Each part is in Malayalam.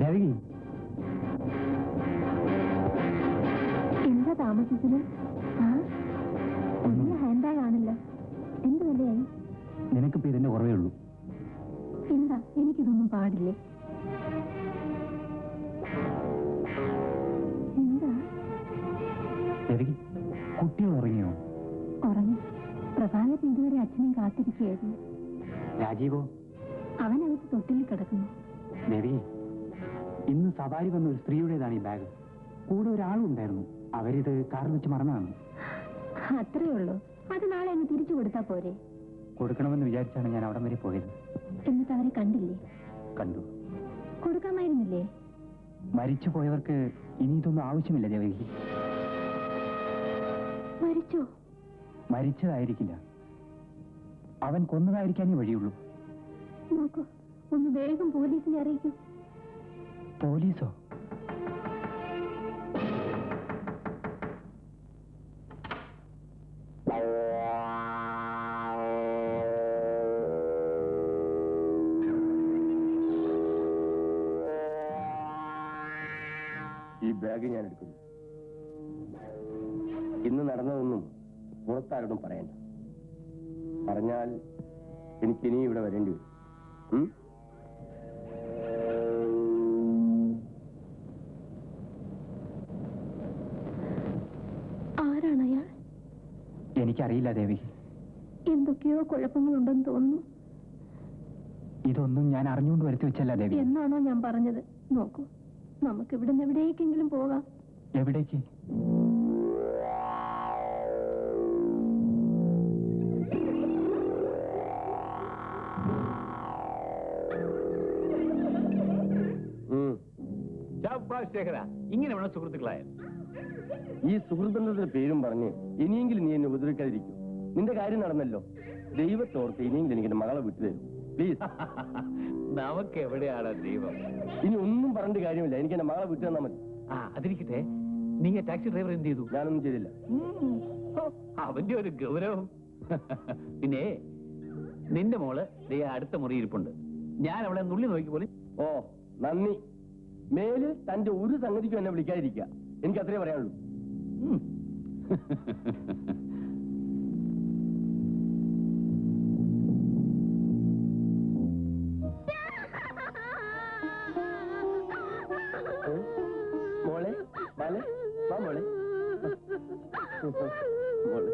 ദേവകി എന്താ താമസിച്ചത് ആ വലിയ ഹാൻഡ് ബാഗ് ആണല്ലോ എന്ത് വിലയായി നിനക്കിപ്പോ ഇതിന്റെ കുറവേ ഉള്ളൂ എന്താ എനിക്കിതൊന്നും പാടില്ലേ എന്താ ദേവകി കുട്ടികൾ ഉറങ്ങിയോ ഉറങ്ങി പ്രഭാകരൻ ഇതുവരെ അച്ഛനെയും കാത്തിരിക്കുകയായിരുന്നു രാജീവോ അവനകത്ത് തൊട്ടിൽ കിടക്കുന്നു ദേവകി ഇന്ന് സവാരി വന്ന ഒരു സ്ത്രീയുടേതാണ് ഈ ബാഗ് കൂടെ ഒരാളും ഉണ്ടായിരുന്നു അവരിത് കാറിൽ വെച്ച് മറന്നതാണ് അത്രേ ഉള്ളൂ അത് നാളെ അങ്ങ് തിരിച്ചു കൊടുത്താ പോരെ കൊടുക്കണമെന്ന് വിചാരിച്ചാണ് ഞാൻ അവിടം വരെ പോയത് എന്നിട്ട് അവരെ കണ്ടില്ലേ കണ്ടു കൊടുക്കാമായിരുന്നില്ലേ മരിച്ചു പോയവർക്ക് ഇനി ഇതൊന്നും ആവശ്യമില്ല ദേവകി മരിച്ചോ മരിച്ചതായിരിക്കില്ല അവൻ കൊന്നതായിരിക്കാനേ വഴിയുള്ളൂ നോക്കൂ ഒന്ന് വേഗം പോലീസിനെ അറിയിക്കൂ പോലീസോ ഈ ബാഗ് ഞാൻ എടുക്കുന്നു ഇന്ന് നടന്നതൊന്നും പുറത്താരോടും പറയണ്ട പറഞ്ഞാൽ എനിക്ക് ഇനി ഇവിടെ വരേണ്ടി വരും ഉം? ആരാണ് അയാൾ എനിക്കറിയില്ല ദേവകി എന്തൊക്കെയോ കുഴപ്പങ്ങളുണ്ടെന്ന് തോന്നുന്നു ഇതൊന്നും ഞാൻ അറിഞ്ഞുകൊണ്ട് വരുത്തി വെച്ചല്ല ദേവി എന്നാണോ ഞാൻ പറഞ്ഞത് നോക്കൂ നമുക്ക് ഇവിടുന്ന് എവിടേക്കെങ്കിലും പോകാം എവിടേക്ക് ഉം. ശാബാഷ് ശേഖര ഇങ്ങനെ വേണം സുഹൃത്തുക്കളായ ഈ സുഹൃത്തുബന്ധത്തിന്റെ പേരും പറഞ്ഞ് ഇനിയെങ്കിലും നീ എന്നെ ഉപദ്രവിക്കാതിരിക്കും നിന്റെ കാര്യം നടന്നല്ലോ ദൈവത്തോർത്ത് ഇനിയെങ്കിലും എനിക്ക് എന്റെ മകളെ വിട്ടുതരും പ്ലീസ് നമുക്ക് എവിടെയാണ് ദൈവം ഇനി ഒന്നും പറഞ്ഞിട്ട് കാര്യമില്ല എനിക്ക് എന്റെ മകളെ വിട്ടു തന്നാൽ മതി ആ അതിരിക്കട്ടെ നീ ആ ടാക്സി ഡ്രൈവർ എന്ത് ചെയ്തു ഞാനൊന്നും ചെയ്തില്ല ഉം. ഹോ, അവന്റെ ഒരു ഗൗരവം പിന്നെ നിന്റെ മോള് ദേ ആ അടുത്ത മുറി ഇരിപ്പുണ്ട് ഞാൻ അവളെ നുള്ളി നോക്കി പോലും ഓ നന്ദി മേലിൽ തന്റെ ഒരു സംഗതിക്കും എന്നെ വിളിക്കാതിരിക്കുക എനിക്ക് അത്രേ പറയാനുള്ളൂ ഉം. ഏ? മോളെ ബാലെ വാ മോളെ മോളെ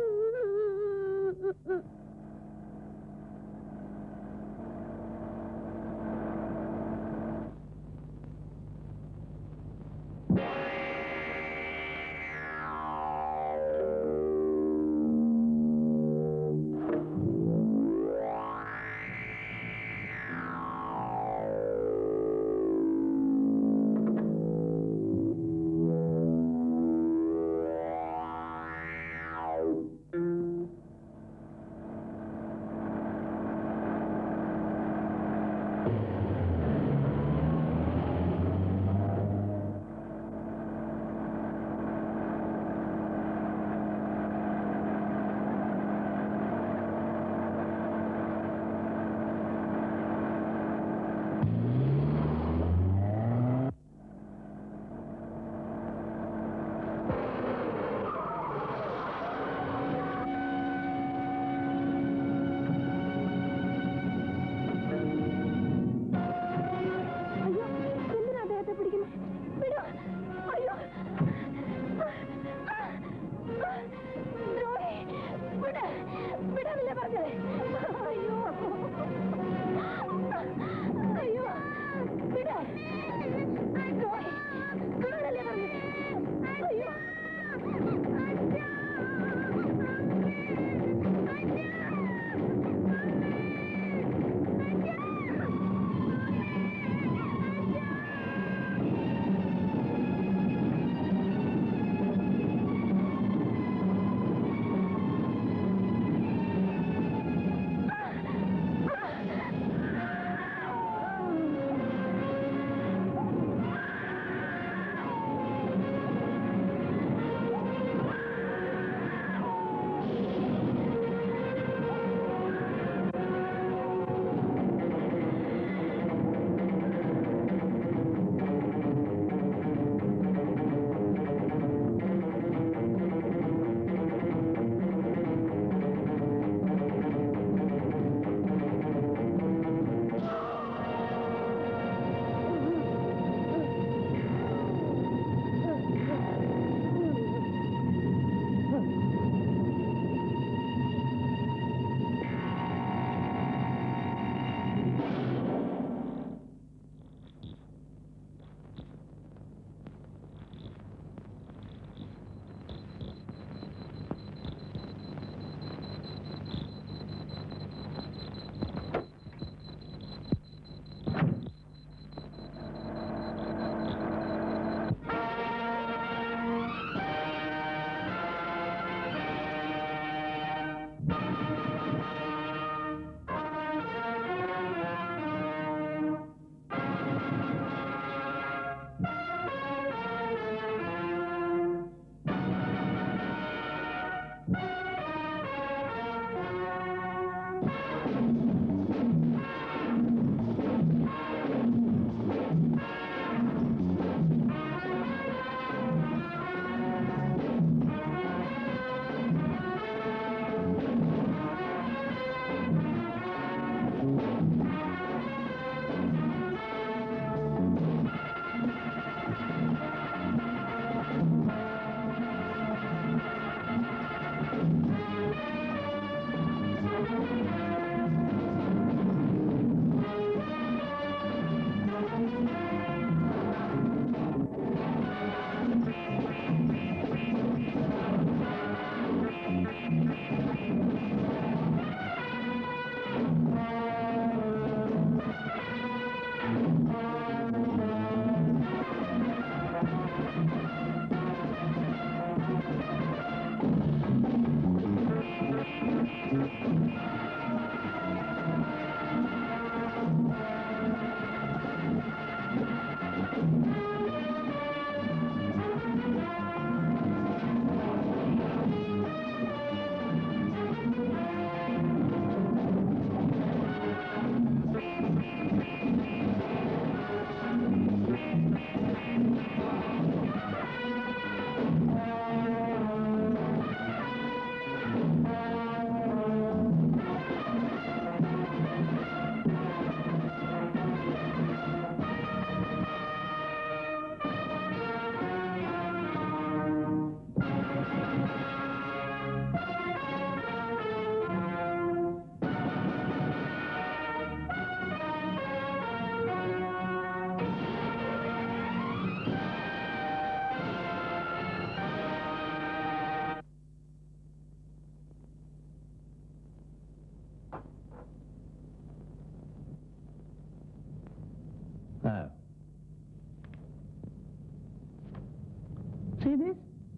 See this?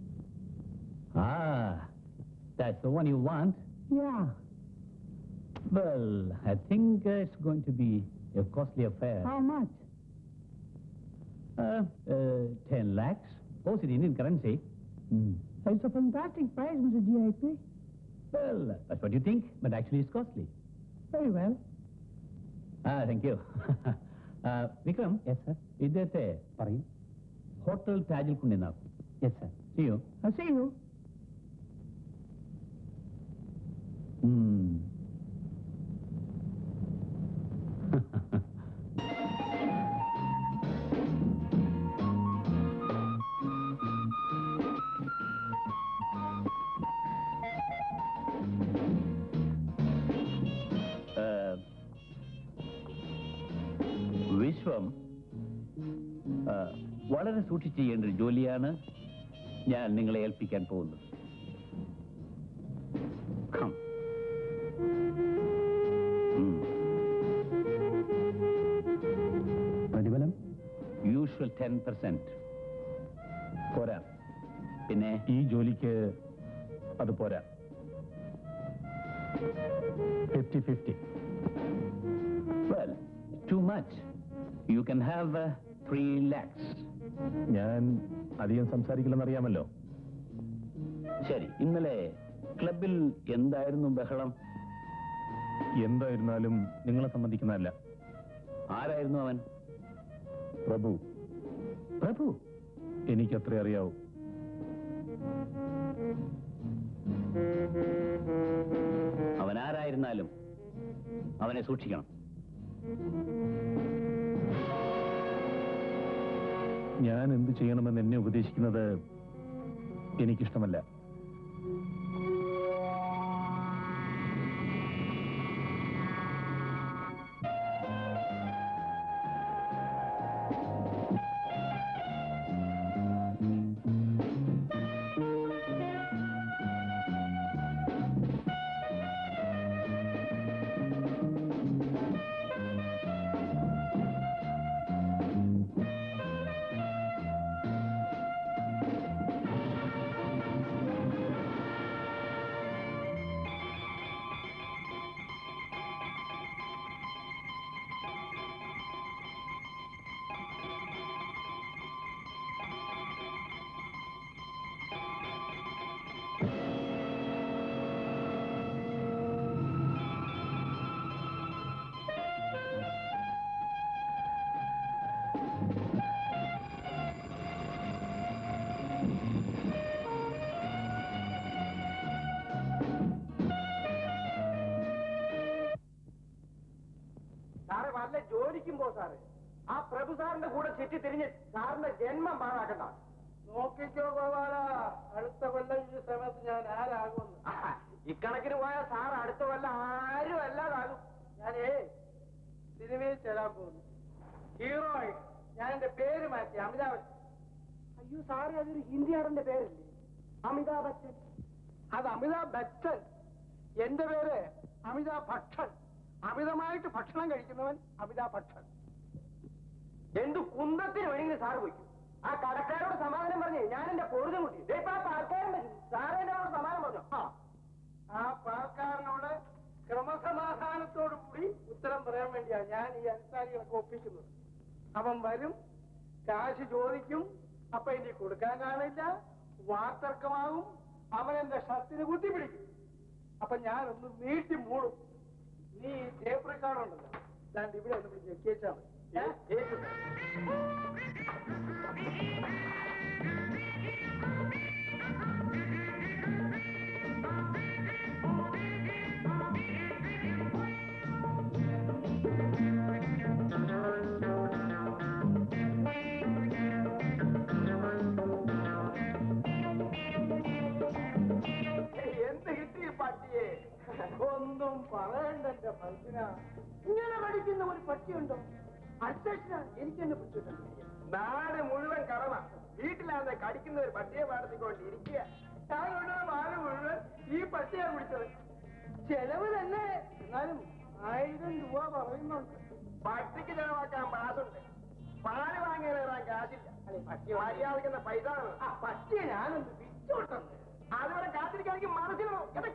Ah, that's the one you want. Yeah. Well, I think uh, it's going to be a costly affair. How much? Uh, uh, 10 lakhs. Of course, in Indian currency. Hmm. It's a fantastic price, Mr. GIP. Well, that's what you think, but actually it's costly. Very well. Ah, thank you. uh, Vikram? Yes sir ഇദ്ദേഹത്തെ പറയൂ ഹോട്ടൽ താജിൽ കൊണ്ടുവന്നാക്കും യെസ് സർ ചെയ്യൂ I'll see you. Hmm. Uh, വിശ്വം ആ, വളരെ സൂക്ഷിച്ച് ചെയ്യേണ്ട ഒരു ജോലിയാണ് ഞാൻ നിങ്ങളെ ഏൽപ്പിക്കാൻ പോകുന്നത് Come. ഉം. പ്രതിഫലം യൂഷ്വൽ ടെൻ പെർസെന്റ് പോരാ പിന്നെ ഈ ജോലിക്ക് അത് പോരാ fifty fifty well too much you can have three lakhs ഞാൻ അധികം സംസാരിക്കില്ലെന്നറിയാമല്ലോ ശരി ഇന്നലെ ക്ലബിൽ എന്തായിരുന്നു ബഹളം എന്തായിരുന്നാലും നിങ്ങളെ സംബന്ധിക്കുന്നതല്ല ആരായിരുന്നു അവൻ പ്രഭു പ്രഭു എനിക്കത്രേ അറിയാവൂ അവൻ ആരായിരുന്നാലും അവനെ സൂക്ഷിക്കണം ഞാൻ എന്ത് ചെയ്യണമെന്ന് എന്നെ ഉപദേശിക്കുന്നത് എനിക്കിഷ്ടമല്ല സാറ് വല്ല ജോലിക്കും പോ സാറ് ആ പ്രഭു സാറിന്റെ കൂടെ ചുറ്റി തിരിഞ്ഞ് സാറിന്റെ ജന്മം പാഴാക്കണ്ട നോക്കിക്കോ ഗോപാല അടുത്ത കൊല്ലം ഈ സമയത്ത് ഞാൻ ആരാകുമെന്ന് ആഹാ, ഇക്കണക്കിന് പോയാൽ സാർ അടുത്ത കൊല്ലം ആരും അല്ലാതാകും ഞാനേ സിനിമയിൽ ചേരാൻ പോകുന്നു ഹീറോ ആയിട്ട് ഞാൻ എന്റെ പേര് മാറ്റി അമിതാഭ് ബച്ചൻ. അയ്യോ സാറേ അതൊരു ഹിന്ദി നടന്റെ പേരല്ലേ അമിതാഭ് ബച്ചൻ അത് അമിതാഭ് ബച്ചൻ എന്റെ പേര് അമിതാഭ് ഭക്ഷൻ അമിതമായിട്ട് ഭക്ഷണം കഴിക്കുന്നവൻ അമിതാഭ് ഭക്ഷൻ എന്തു കുന്തത്തിന് വേണമെങ്കിലും സാറ് പോയിക്കും ആ കടക്കാരോട് സമാധാനം പറഞ്ഞേ ഞാൻ എന്റെ പൊറുതും കുട്ടി ദേ ഇപ്പൊ ആ പാൽക്കാരൻ സാറേ എന്നോട് സമാധാനം പറഞ്ഞു ആ ആ പാൽക്കാരനോട് ക്രമസമാധാനത്തോടു കൂടി ഉത്തരം പറയാൻ വേണ്ടിയാണ് ഞാൻ ഈ അനുസാരികളൊക്കെ ഒപ്പിക്കുന്നത് അവൻ വരും കാശ് ചോദിക്കും അപ്പൊ ഇനി കൊടുക്കാൻ കാണില്ല വാർത്തർക്കമാകും അവൻ എന്റെ ഷർട്ടിന് കുത്തിപ്പിടിക്കും അപ്പൊ ഞാനൊന്ന് നീട്ടി മൂടും നീ ടേപ്പ് റെക്കോർഡുണ്ടല്ലോ ദാണ്ട് ഇവിടെ ഒന്ന് വിളിച്ച് കേട്ടാ മതി ഏ? എന്ത് കിട്ടി പട്ടിയെ ഒന്നും പറയണ്ട എന്റെ മനസ്സിന ഇങ്ങനെ പഠിക്കുന്ന ഒരു പട്ടിയുണ്ടോ അധ്യക്ഷ എനിക്കെന്നെ പറ്റിയിട്ടുണ്ട് നാട് മുഴുവൻ കടമ വീട്ടിലാതെ കടിക്കുന്ന ഒരു പട്ടിയെ പാടത്തിക്കൊണ്ട് ഇരിക്കുക ഞാനുണ്ട് പാല് മുഴുവൻ ഈ പട്ടിയാണ് കുടിച്ചത് ചെലവ് തന്നെ എന്നാലും ആയിരം രൂപ പറയുന്നുണ്ട് പട്ടിക്ക് ചെലവാക്കാൻ പാസുണ്ട് പാല് വാങ്ങി കയറാൻ കാശില്ല മര്യാദക്കുന്ന പൈസ ആ പറ്റിയ ഞാനൊന്ന് വിച്ചോട്ടെന്ന് അതുവരെ കാത്തിരിക്കാണെങ്കിൽ മനസ്സിലോ എന്റെ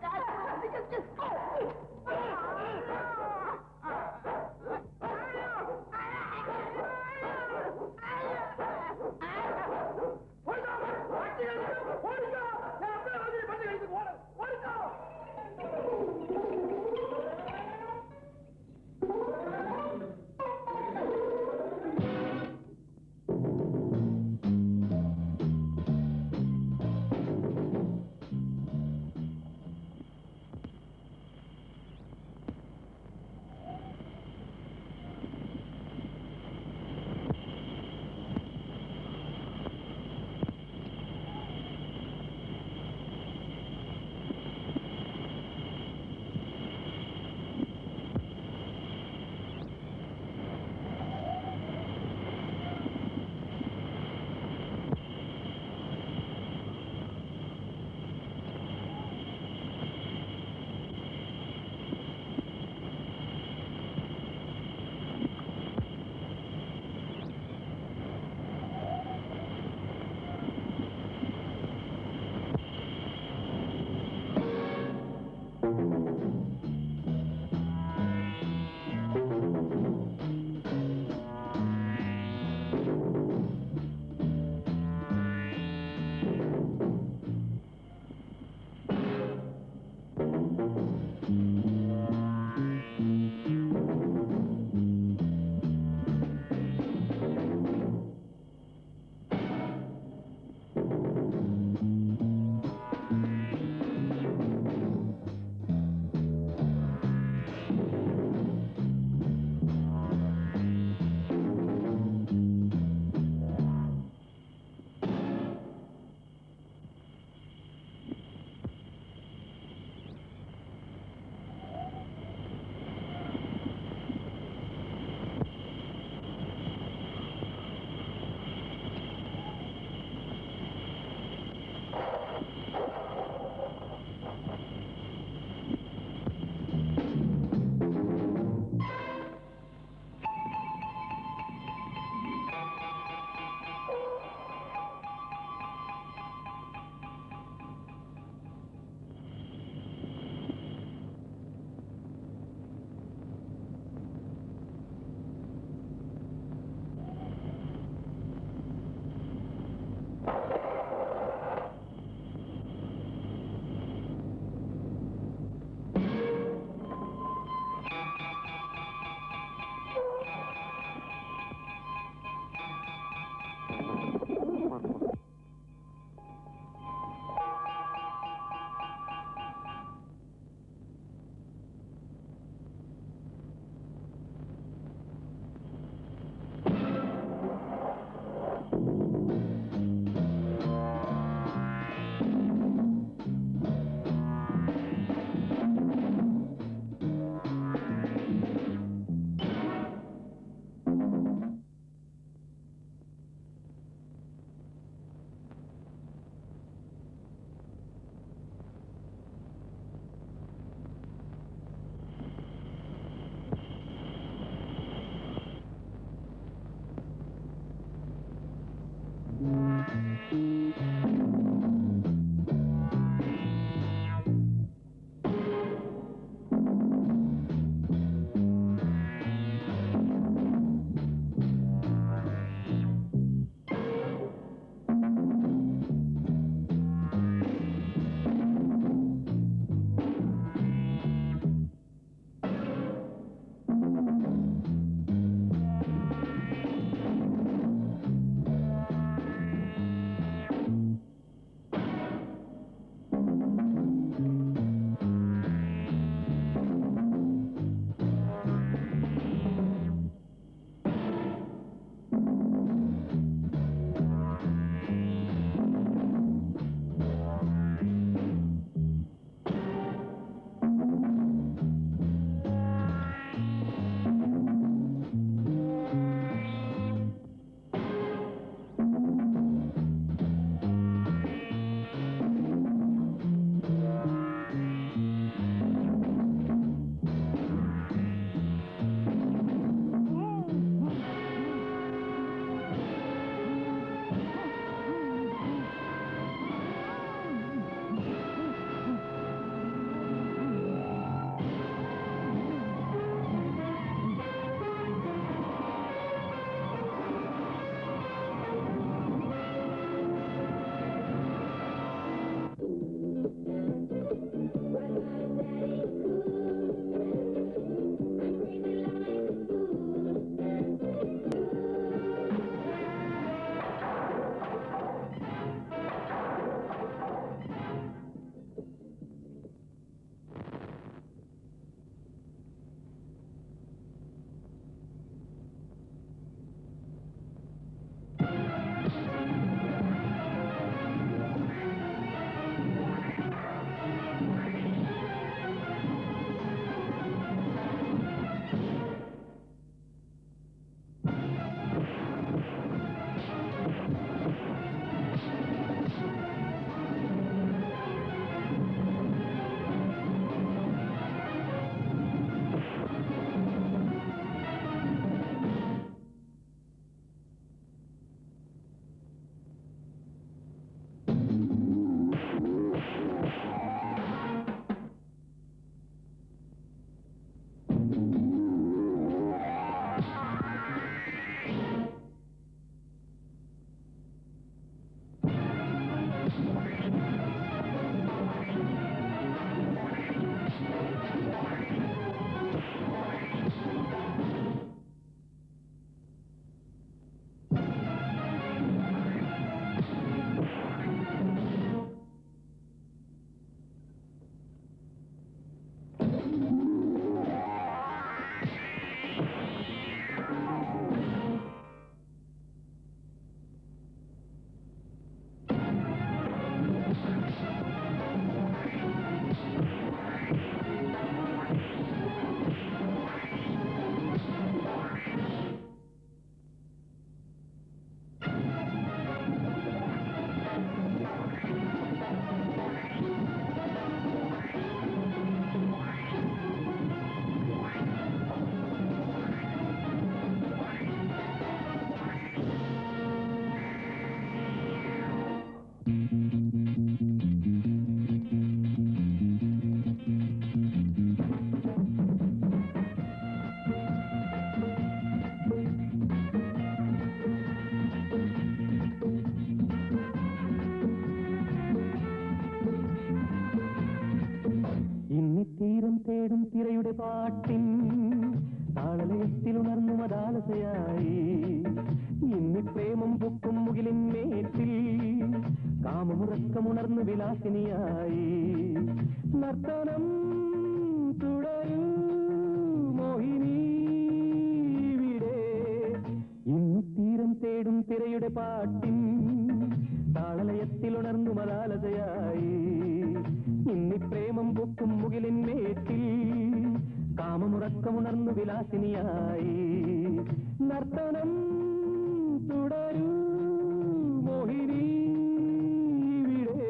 തിരയുടെ പാട്ടിൻ താളലയത്തിലുണർന്നു മതാലസയായി ഇന്നി പ്രേമം പൊക്കും മുകിലിന്മേറ്റിൽ കാമമുറക്കമുണർന്നു വിലാസിനിയായി നർത്തനം തുടരൂ മോഹിനി ഇവിടെ ഇന്നി തീരം തേടും തിരയുടെ പാട്ടിൻ താളലയത്തിലുണർന്നു മതാലതയായി ഇന്നി പ്രേമം പൊക്കും മുകിലിന്മേറ്റിൽ കാമമുറക്കമുണർന്നു വിലാസിനിയായി നർത്തനം തുടരൂ മോഹിനി ഇവിടെ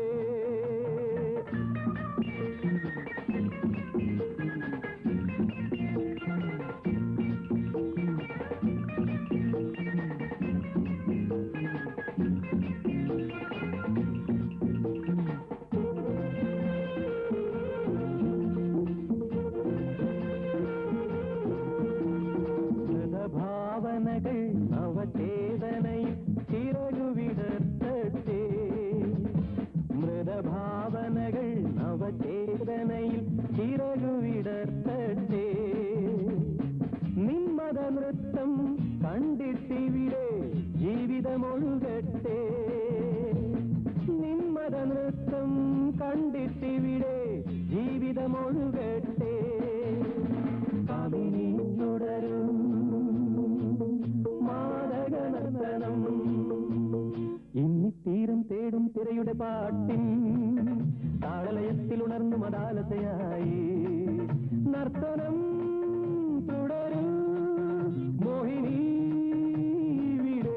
മൃതഭാവനകൾ നവചേതനയിൽ ചിറകുവിടർത്തട്ടെ മൃതഭാവനകൾ നവചേതനയിൽ ചിറകുവിടർത്തട്ടെ നിന്മത നൃത്തം കണ്ടിട്ടിവിടെ ജീവിതമൊഴുകട്ടെ നിന്മത നൃത്തം കണ്ടിട്ടിവിടെ ജീവിതമൊഴുകട്ടെ കവിനി തുടരും മാതക നർത്തനം ഇന്നി തീരം തേടും തിരയുടെ പാട്ടിൻ താളലയത്തിൽ ഉണർന്നു മതാലതയായി നർത്തനം തുടരും മോഹിനി ഇവിടെ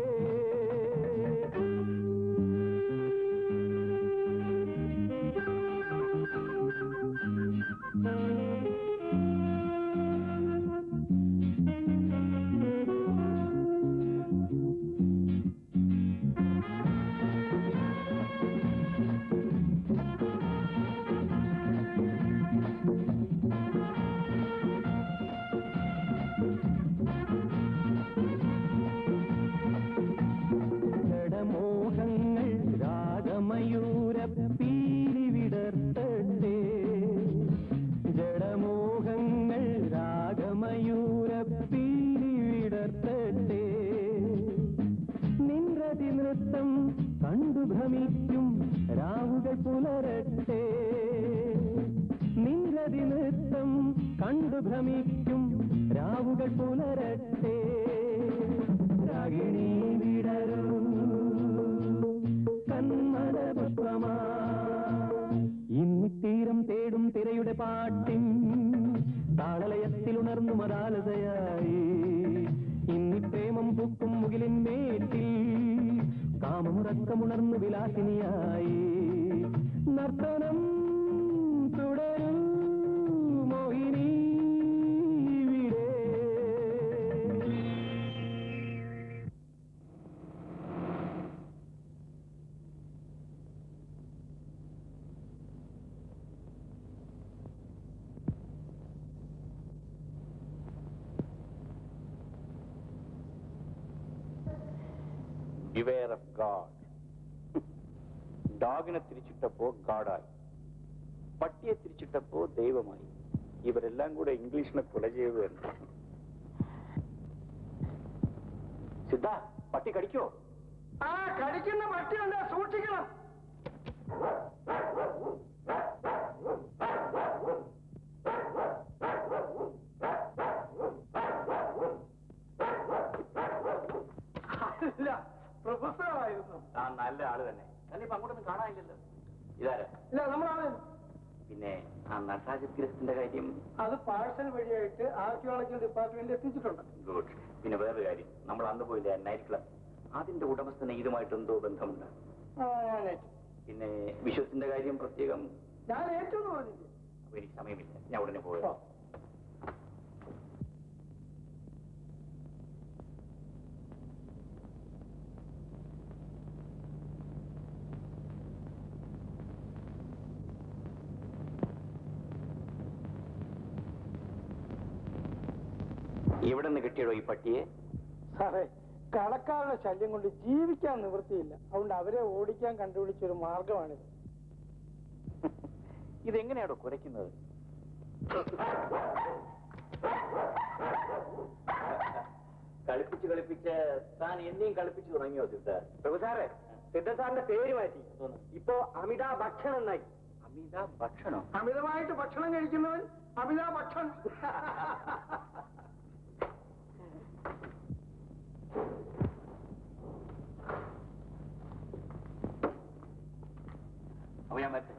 ജഡമോഹങ്ങൾ രാഗമയൂര പീലി വിടർത്തട്ടെ ജഡമോഹങ്ങൾ രാഗമയൂര പീലി വിടർത്തട്ടെ നിൻറതി നൃത്തം കണ്ടു ഭ്രമിക്കും രാവുകൾ പുലരട്ടെ നിൻറതി നൃത്തം കണ്ടു ഭ്രമിക്കും രാവുകൾ പുലരട്ടെ രാഗിണി വിടരൂ കന്മത പുഷ്പമാ ഇന്നി തീരം തേടും തിരയുടെ പാട്ടിൻ താളലയത്തിൽ ഉണർന്നു മതാലതയായി ഇന്നി പ്രേമം പൂക്കും മുകിലിന്മേറ്റിൽ കാമമുറക്കമുണർന്നു വിലാസിനിയായി നർത്തനം തുടരും മോഹിനി ഇവിടെ ബിവെയർ ഓഫ് ഗാഡ് ഡോഗിനെ തിരിച്ചിട്ടപ്പോ ഗാഡായി പട്ടിയെ തിരിച്ചിട്ടപ്പോ ദൈവമായി ഇവരെല്ലാം കൂടെ ഇംഗ്ലീഷിനെ കൊല ചെയ്തു തന്നെ സിദ്ധ പട്ടി കടിക്കോ ആ കടിക്കുന്ന പട്ടിയുണ്ട് സൂക്ഷിക്കണം അല്ല പ്രൊഫസറായിരുന്നു ആ നല്ല ആള് തന്നെ തന്നെ ഇപ്പൊ അങ്ങോട്ടൊന്നും കാണാനില്ലല്ലോ ഇതാരാ ഇല്ല നമ്മളാണ് പിന്നെ ആ നട്ടാചഗ്രഹത്തിന്റെ കാര്യം അത് പാഴ്സൽ വഴിയായിട്ട് ആർക്കിയോളജിക്കൽ ഡിപ്പാർട്ട്മെന്റ് എത്തിച്ചിട്ടുണ്ട് ഗുഡ് പിന്നെ വേറൊരു കാര്യം നമ്മൾ അന്ന് പോയില്ലേ നൈറ്റ് ക്ലബ് അതിന്റെ ഉടമസ്ഥന് ഇതുമായിട്ട് എന്തോ ബന്ധമുണ്ട് ആ ഞാൻ ഏറ്റു പിന്നെ വിശ്വത്തിന്റെ കാര്യം പ്രത്യേകം ഞാൻ ഏറ്റു എന്ന് പറഞ്ഞില്ലേ അപ്പൊ എനിക്ക് സമയമില്ല ഞാൻ ഉടനെ ഓ. പോകാം എവിടെ നിന്ന് കിട്ടിയടോ ഈ പട്ടിയെ സാറേ കളക്കാരുടെ ശല്യം കൊണ്ട് ജീവിക്കാൻ നിവൃത്തിയില്ല അതുകൊണ്ട് അവരെ ഓടിക്കാൻ കണ്ടുപിടിച്ച ഒരു മാർഗമാണിത് ഇതെങ്ങനെയാണോ കുരയ്ക്കുന്നത് കളിപ്പിച്ച് കളിപ്പിച്ച് താൻ എന്നെയും കളിപ്പിച്ചു തുടങ്ങിയോ സിദ്ധ പ്രഭു സാറേ സിദ്ധസാറിന്റെ പേര് മാറ്റി ഇപ്പോ അമിതാ ഭക്ഷണം എന്നായി അമിത ഭക്ഷണം അമിതമായിട്ട് ഭക്ഷണം കഴിക്കുന്നവൻ അമിതാ ഭക്ഷണം അപ്പൊ ഞാൻ പറ്റും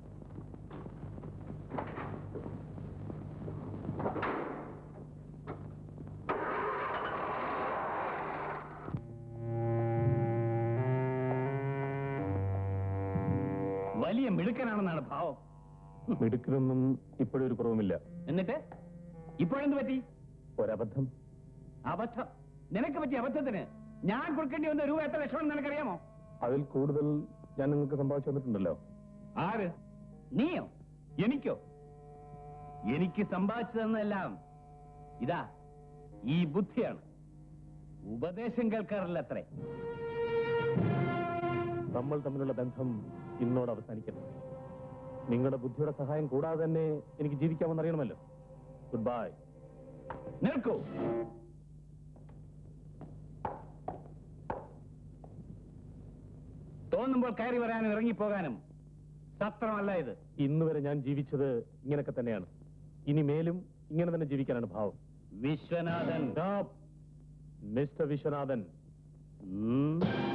വലിയ മിടുക്കനാണെന്നാണ് ഭാവം മിടുക്കിനൊന്നും ഇപ്പോഴും ഒരു കുറവുമില്ല എന്നിട്ട് ഇപ്പോഴെന്ത് പറ്റി ഒരബദ്ധം അബദ്ധം നിനക്ക് പറ്റിയ അബദ്ധത്തിന് ഞാൻ കൊടുക്കേണ്ടി വന്ന രൂപ എത്ര ലക്ഷമെന്ന് നിനക്കറിയാമോ അതിൽ കൂടുതൽ ഞാൻ നിങ്ങൾക്ക് സമ്പാദിച്ചു തന്നിട്ടുണ്ടല്ലോ ആര് നീയോ എനിക്കോ എനിക്ക് സമ്പാദിച്ചു തന്നെല്ലാം ഇതാ ഈ ബുദ്ധിയാണ് ഉപദേശം കേൾക്കാറില്ല അത്രേ നമ്മൾ തമ്മിലുള്ള ബന്ധം ഇന്നോട് അവസാനിക്കണം നിങ്ങളുടെ ബുദ്ധിയുടെ സഹായം കൂടാതെ തന്നെ എനിക്ക് ജീവിക്കാമെന്ന് അറിയണമല്ലോ ഗുഡ് ബൈ നിൽക്കൂ തോന്നുമ്പോൾ കയറി വരാനും ഇറങ്ങിപ്പോകാനും സത്രമല്ല ഇത് ഇന്ന് വരെ ഞാൻ ജീവിച്ചത് ഇങ്ങനെയൊക്കെ തന്നെയാണ് ഇനി മേലും ഇങ്ങനെ തന്നെ ജീവിക്കാനാണ് ഭാവം വിശ്വനാഥൻ Stop. മിസ്റ്റർ വിശ്വനാഥൻ ഉം.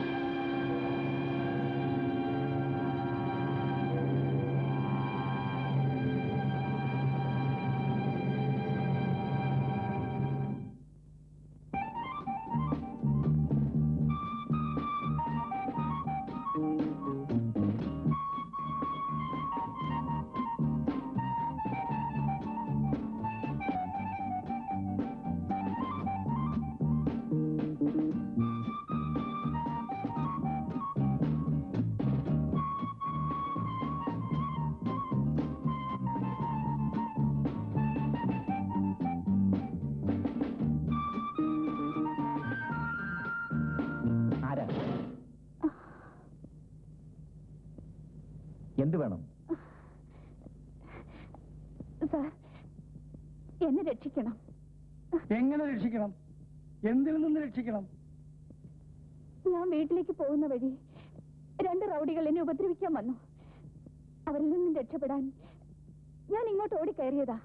ആരാ എന്ത് വേണം സാർ എന്നെ രക്ഷിക്കണം എങ്ങനെ രക്ഷിക്കണം എന്തിൽ നിന്ന് രക്ഷിക്കണം ഞാൻ വീട്ടിലേക്ക് പോകുന്ന വഴി രണ്ട് റൗഡികൾ എന്നെ ഉപദ്രവിക്കാൻ വന്നു അവരിൽ നിന്നും രക്ഷപ്പെടാൻ ഞാൻ ഇങ്ങോട്ട് ഓടിക്കയറിയതാ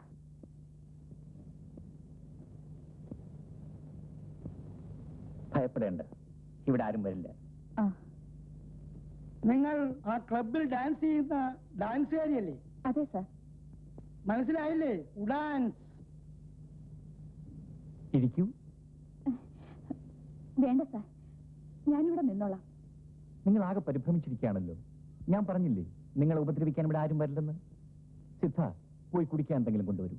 ഭയപ്പെടേണ്ട ഇവിടെ ആരും വരില്ല ആ നിങ്ങൾ ആ ക്ലബിൽ ഡാൻസ് ചെയ്യുന്ന ഡാൻസുകാരിയല്ലേ അതെ സാർ മനസ്സിലായില്ലേ ഉഡാൻസ് ഇരിക്കൂ വേണ്ട സാർ ഞാനിവിടെ നിന്നോളാം നിങ്ങൾ ആകെ പരിഭ്രമിച്ചിരിക്കുകയാണല്ലോ ഞാൻ പറഞ്ഞില്ലേ നിങ്ങളെ ഉപദ്രവിക്കാൻ ഇവിടെ ആരും വരില്ലെന്ന് സിദ്ധ പോയി കുടിക്കാൻ എന്തെങ്കിലും കൊണ്ടുവരൂ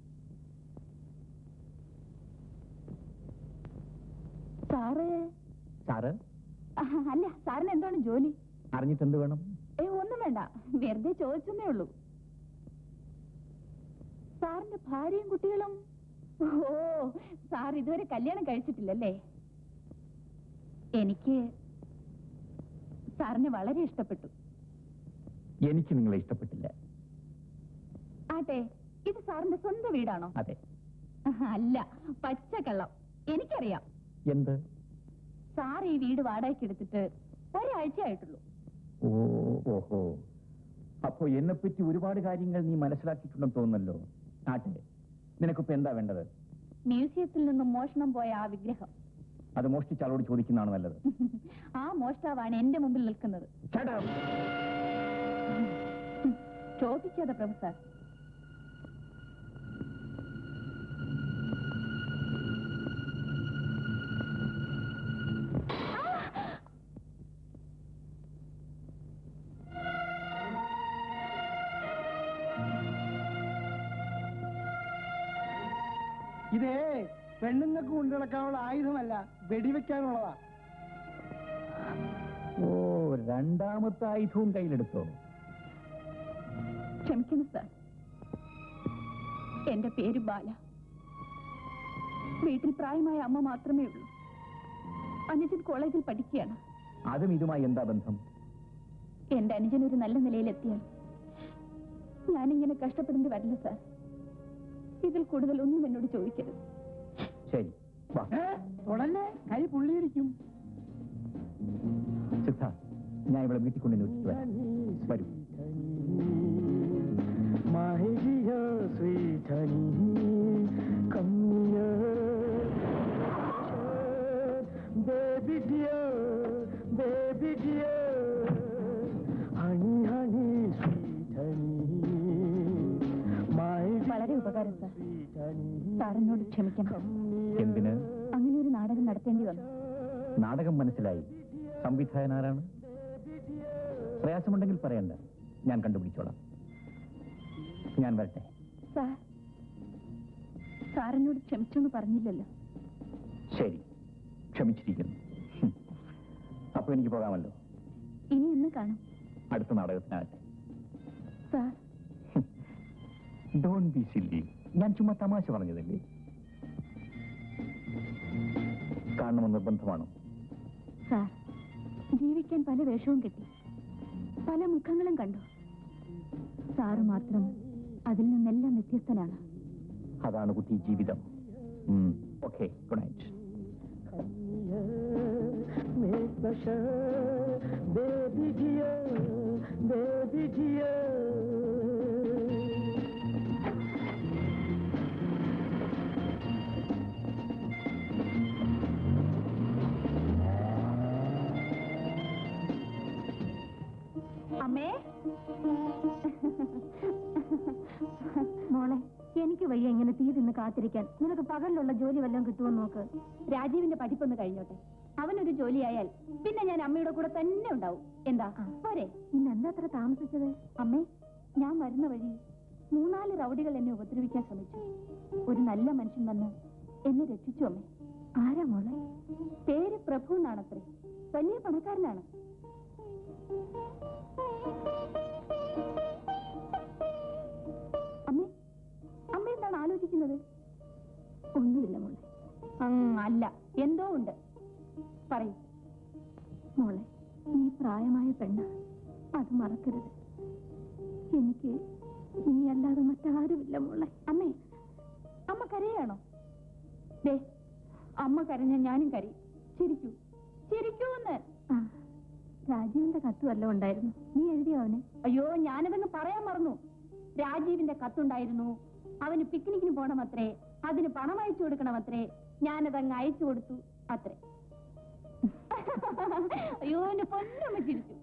സാറ് സാറ് ആ, അല്ല സാറിന് എന്താണ് ജോലി അറിഞ്ഞിട്ട് എന്ത് വേണം ഏ ഒന്നും വേണ്ട വെറുതെ ചോദിച്ചെന്നേ ഉള്ളൂ സാറിന്റെ ഭാര്യയും കുട്ടികളും ഓ സാർ ഇതുവരെ കല്യാണം കഴിച്ചിട്ടില്ലല്ലേ എനിക്ക് സാറിനെ വളരെ ഇഷ്ടപ്പെട്ടു എനിക്ക് നിങ്ങളെ ഇഷ്ടപ്പെട്ടില്ല ആട്ടെ ഇത് സാറിന്റെ സ്വന്തം വീടാണോ അതെ അല്ല പച്ചക്കള്ളം എനിക്കറിയാം എന്ത് സാർ ഈ വീട് വാടകയ്ക്ക് എടുത്തിട്ട് ഒരാഴ്ച ആയിട്ടുള്ളൂ ഓ ഓഹോ അപ്പോ എന്നെപ്പറ്റി ഒരുപാട് കാര്യങ്ങൾ നീ മനസ്സിലാക്കിയിട്ടുണ്ടെന്ന് തോന്നുന്നല്ലോ ആട്ടെ നിനക്കിപ്പോ എന്താ വേണ്ടത് മ്യൂസിയത്തിൽ നിന്നും മോഷണം പോയ ആ വിഗ്രഹം അത് മോഷ്ടിച്ച ആളോട് ചോദിക്കുന്നതാണ് നല്ലത് ആ മോഷ്ടാവാണ് എന്റെ മുമ്പിൽ നിൽക്കുന്നത് Shut up. ചോദിക്കാതെ പ്രഭു സാർ ഇതേ പെണ്ണുങ്ങൾക്ക് കൊണ്ടു നടക്കാനുള്ള ആയുധമല്ല വെടിവെക്കാനുള്ളതാ ഓ രണ്ടാമത്തെ ആയുധവും കയ്യിലെടുത്തോ ക്ഷമിക്കണം സാർ എന്റെ പേര് ബാല വീട്ടിൽ പ്രായമായ അമ്മ മാത്രമേ ഉള്ളൂ അനുജൻ കോളേജിൽ പഠിക്കുകയാണ് അതും ഇതുമായി എന്താ ബന്ധം എന്റെ അനുജൻ ഒരു നല്ല നിലയിലെത്തിയാൽ ഞാനിങ്ങനെ കഷ്ടപ്പെടേണ്ടി വരില്ല സാർ ഇതിൽ കൂടുതൽ ഒന്നും എന്നോട് ചോദിക്കരുത് ശരി വാ ഉടനെ കൈ പുള്ളിയിരിക്കും സിദ്ധാർത്ഥ് ഞാൻ ഇവിടെ വീട്ടിൽ കൊണ്ടു വെച്ചിട്ട് വരാം വരൂ My dear sweet honey, come here. Baby dear, baby dear, honey, honey, sweet honey. My വളരെ ഉപകാരം സാർ sweet honey, സാറിനോട് ക്ഷമിക്കണം എന്തിന് അങ്ങനെ ഒരു നാടകം നടത്തേണ്ടി വന്നു നാടകം മനസ്സിലായി സംവിധായകൻ ആരാണ് പ്രയാസമുണ്ടെങ്കിൽ പറയണ്ട ഞാൻ കണ്ടുപിടിച്ചോളാം ഞാൻ വരട്ടെ സാർ സാറിനോട് ക്ഷമിച്ചെന്ന് പറഞ്ഞില്ലല്ലോ ശരി ക്ഷമിച്ചിരിക്കുന്നു ഹും. അപ്പൊ എനിക്ക് പോകാമല്ലോ ഇനി എന്ന് കാണും അടുത്ത നാടകത്തിനാകട്ടെ സാർ ഡോൺ ബി സില്ലി ഞാൻ ചുമ്മാ തമാശ പറഞ്ഞതല്ലേ കാണണമെന്ന് നിർബന്ധമാണോ സാർ ജീവിക്കാൻ പല വേഷവും കിട്ടി പല മുഖങ്ങളും കണ്ടു സാറ് മാത്രം അതിൽ നിന്നെല്ലാം വ്യത്യസ്തനാണ് അതാണ് കുട്ടി ജീവിതം okay good night make the sure, baby dear, baby dear. അമ്മേ മോളെ എനിക്ക് വയ്യ ഇങ്ങനെ തീ തിന്ന് കാത്തിരിക്കാൻ നിനക്ക് പകലിലുള്ള ജോലി വല്ലതും കിട്ടുമോ നോക്ക് രാജീവിന്റെ പഠിപ്പൊന്ന് കഴിഞ്ഞോട്ടെ അവനൊരു ജോലിയായാൽ പിന്നെ ഞാൻ അമ്മയുടെ കൂടെ തന്നെ ഉണ്ടാവും എന്താ പോരെ ഇന്ന് എന്താ അത്ര താമസിച്ചത് അമ്മേ ഞാൻ വരുന്ന വഴി മൂന്നാല് റൗഡികൾ എന്നെ ഉപദ്രവിക്കാൻ ശ്രമിച്ചു ഒരു നല്ല മനുഷ്യൻ വന്ന് എന്നെ രക്ഷിച്ചു അമ്മേ ആരാ മോളെ പേര് പ്രഭു എന്നാണത്രേ വലിയ പണക്കാരനാണ് അമ്മേ അമ്മ എന്താണ് ആലോചിക്കുന്നത് ഒന്നുമില്ല മോളെ ഉം, അല്ല എന്തോ ഉണ്ട് പറയൂ മോളെ നീ പ്രായമായ പെണ്ണ് അത് മറക്കരുത് എനിക്ക് നീ അല്ലാതെ മറ്റാരുമില്ല മോളെ അമ്മേ അമ്മ കരയാണോ ദേ അമ്മ കരഞ്ഞ ഞാനും കരയും ചിരിക്കൂ ചിരിക്കൂന്ന് രാജീവിന്റെ കത്ത് വല്ലതും ഉണ്ടായിരുന്നു നീ എഴുതിയോ അവന് അയ്യോ ഞാനതങ്ങ് പറയാൻ മറന്നു രാജീവിന്റെ കത്തുണ്ടായിരുന്നു അവന് പിക്നിക്കിന് പോണമത്രേ അതിന് പണം അയച്ചു കൊടുക്കണമത്രേ ഞാനതങ്ങ് അയച്ചു കൊടുത്തു അത്രേ അയ്യോ എന്റെ പൊന്നമ്മ ചിരിച്ചു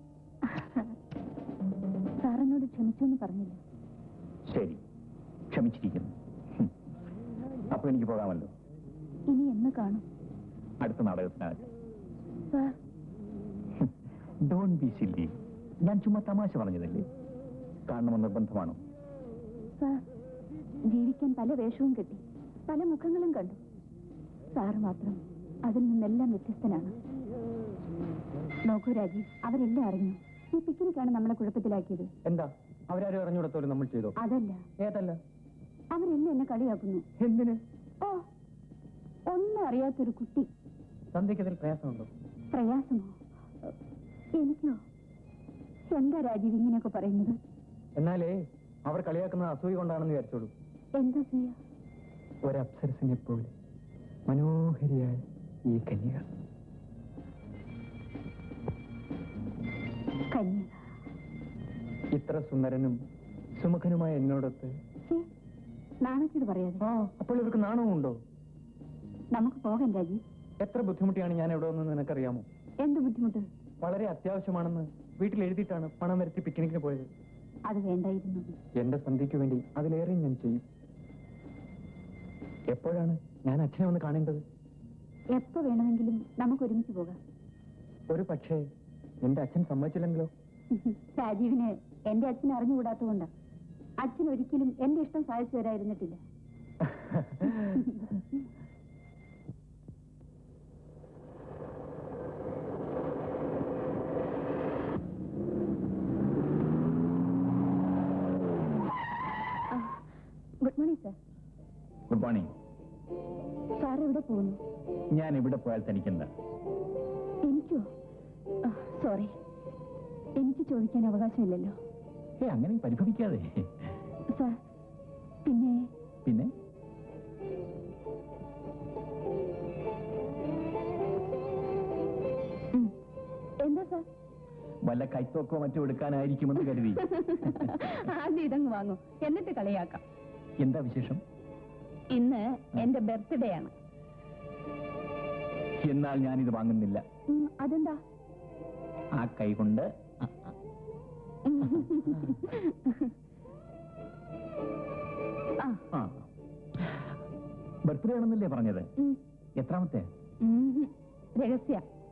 സാറിനോട് ക്ഷമിച്ചു എന്ന് പറഞ്ഞില്ല ശരി ക്ഷമിച്ചിരിക്കുന്നു ഹും. അപ്പൊ എനിക്ക് പോകാമല്ലോ ഇനി എന്ന് കാണും അടുത്ത നാടകത്തിനാകട്ടെ സാർ ഡോൺ ബി സില്ലി ഞാൻ ചുമ്മാ തമാശ പറഞ്ഞതല്ലേ കാണണമെന്ന് നിർബന്ധമാണോ സാർ ജീവിക്കാൻ പല വേഷവും കിട്ടി പല മുഖങ്ങളും കണ്ടു സാറ് മാത്രം അതിൽ നിന്നെല്ലാം വ്യത്യസ്തനാണ് നോക്കൂ രാജീവ് അവരെല്ലാം അറിഞ്ഞു ഈ പിക്നിക്കാണ് നമ്മളെ കുഴപ്പത്തിലാക്കിയത് എന്താ അവരാരും അറിഞ്ഞുകൂടത്തോലും നമ്മൾ ചെയ്തോ അതല്ല ഏതല്ല അവരെല്ലാം എന്നെ കളിയാക്കുന്നു എന്തിന് ഓ ഒന്നും അറിയാത്തൊരു കുട്ടി സന്ധ്യയ്ക്ക് അതിൽ പ്രയാസമുണ്ടോ പ്രയാസമോ എനിക്കോ എന്താ രാജീവ് ഇങ്ങനെയൊക്കെ പറയുന്നത് എന്നാലേ അവർ കളിയാക്കുന്നത് അസൂയ കൊണ്ടാണെന്ന് വിചാരിച്ചോളൂ എന്താ ചെയ്യാ ഒരപ്സരസിനെ പോലെ മനോഹരിയായ ഈ കന്യക കന്യക ഇത്ര സുന്ദരനും സുമുഖനുമായ എന്നോടൊത്ത് ഛേ, നാണക്കേട് പറയാതെ ആ അപ്പോൾ ഇവർക്ക് നാണവും ഉണ്ടോ നമുക്ക് പോകാം രാജീവ് എത്ര ബുദ്ധിമുട്ടിയാണ് ഞാൻ എവിടെ വന്നത് നിനക്കറിയാമോ എന്ത് ബുദ്ധിമുട്ട് വളരെ അത്യാവശ്യമാണെന്ന് വീട്ടിൽ എഴുതിയിട്ടാണ് പണം വരുത്തി പിക്നിക്കിന് പോയത് അത് വേണ്ടായിരുന്നു എന്റെ സന്ധ്യയ്ക്ക് വേണ്ടി അതിലേറെ ഞാൻ ചെയ്യും എപ്പോഴാണ് ഞാൻ അച്ഛനെ ഒന്ന് കാണേണ്ടത് എപ്പോ വേണമെങ്കിലും നമുക്ക് ഒരുമിച്ച് പോകാം ഒരു പക്ഷേ എന്റെ അച്ഛൻ സമ്മതിച്ചില്ലെങ്കിലോ രാജീവിന് എന്റെ അച്ഛൻ അറിഞ്ഞുകൂടാത്തതുകൊണ്ട് അച്ഛൻ ഒരിക്കലും എന്റെ ഇഷ്ടം സാധിച്ചു തരായിരുന്നിട്ടില്ല good morning sir good morning sir എവിടെ പോകുന്നു ഞാൻ ഇവിടെ പോയാൽ തനിക്കെന്താ എനിക്കോ സോറി എനിക്ക് ചോദിക്കാൻ അവകാശമില്ലല്ലോ ഏ അങ്ങനെ പരിഭവിക്കാതെ സാർ പിന്നെ പിന്നെ വല്ല കൈത്തോക്കോ മറ്റോ എടുക്കാനായിരിക്കുമെന്ന് കരുതി ആദ്യം ഇതങ്ങ് വാങ്ങൂ എന്നിട്ട് കളിയാക്കാം എന്താ വിശേഷം ഇന്ന് എന്റെ ബർത്ത്ഡേ ആണ് എന്നാൽ ഞാനിത് വാങ്ങുന്നില്ല ഉം, അതെന്താ ആ കൈ കൊണ്ട് ആ ആ ബർത്ത്ഡേ ആണെന്നല്ലേ പറഞ്ഞത് ഉം, എത്രാമത്തെ ഉം, രഹസ്യ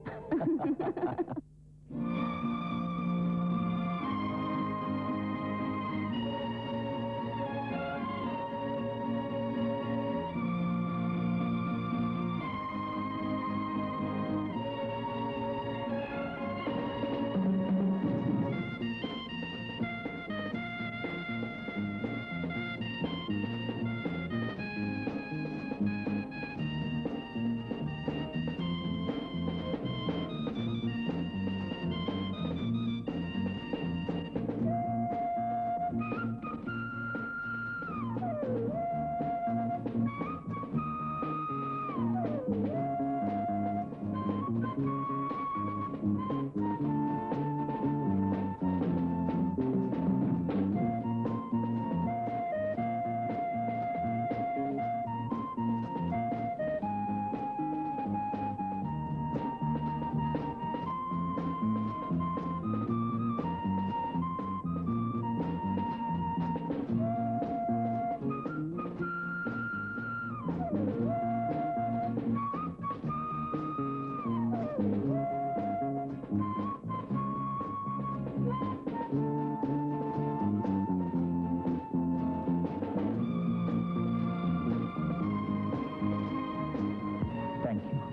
താങ്ക് യു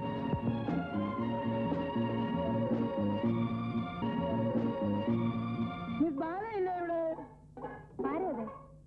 മിസ് ബാലയില്ലേ ഇവിടെ ആരേത്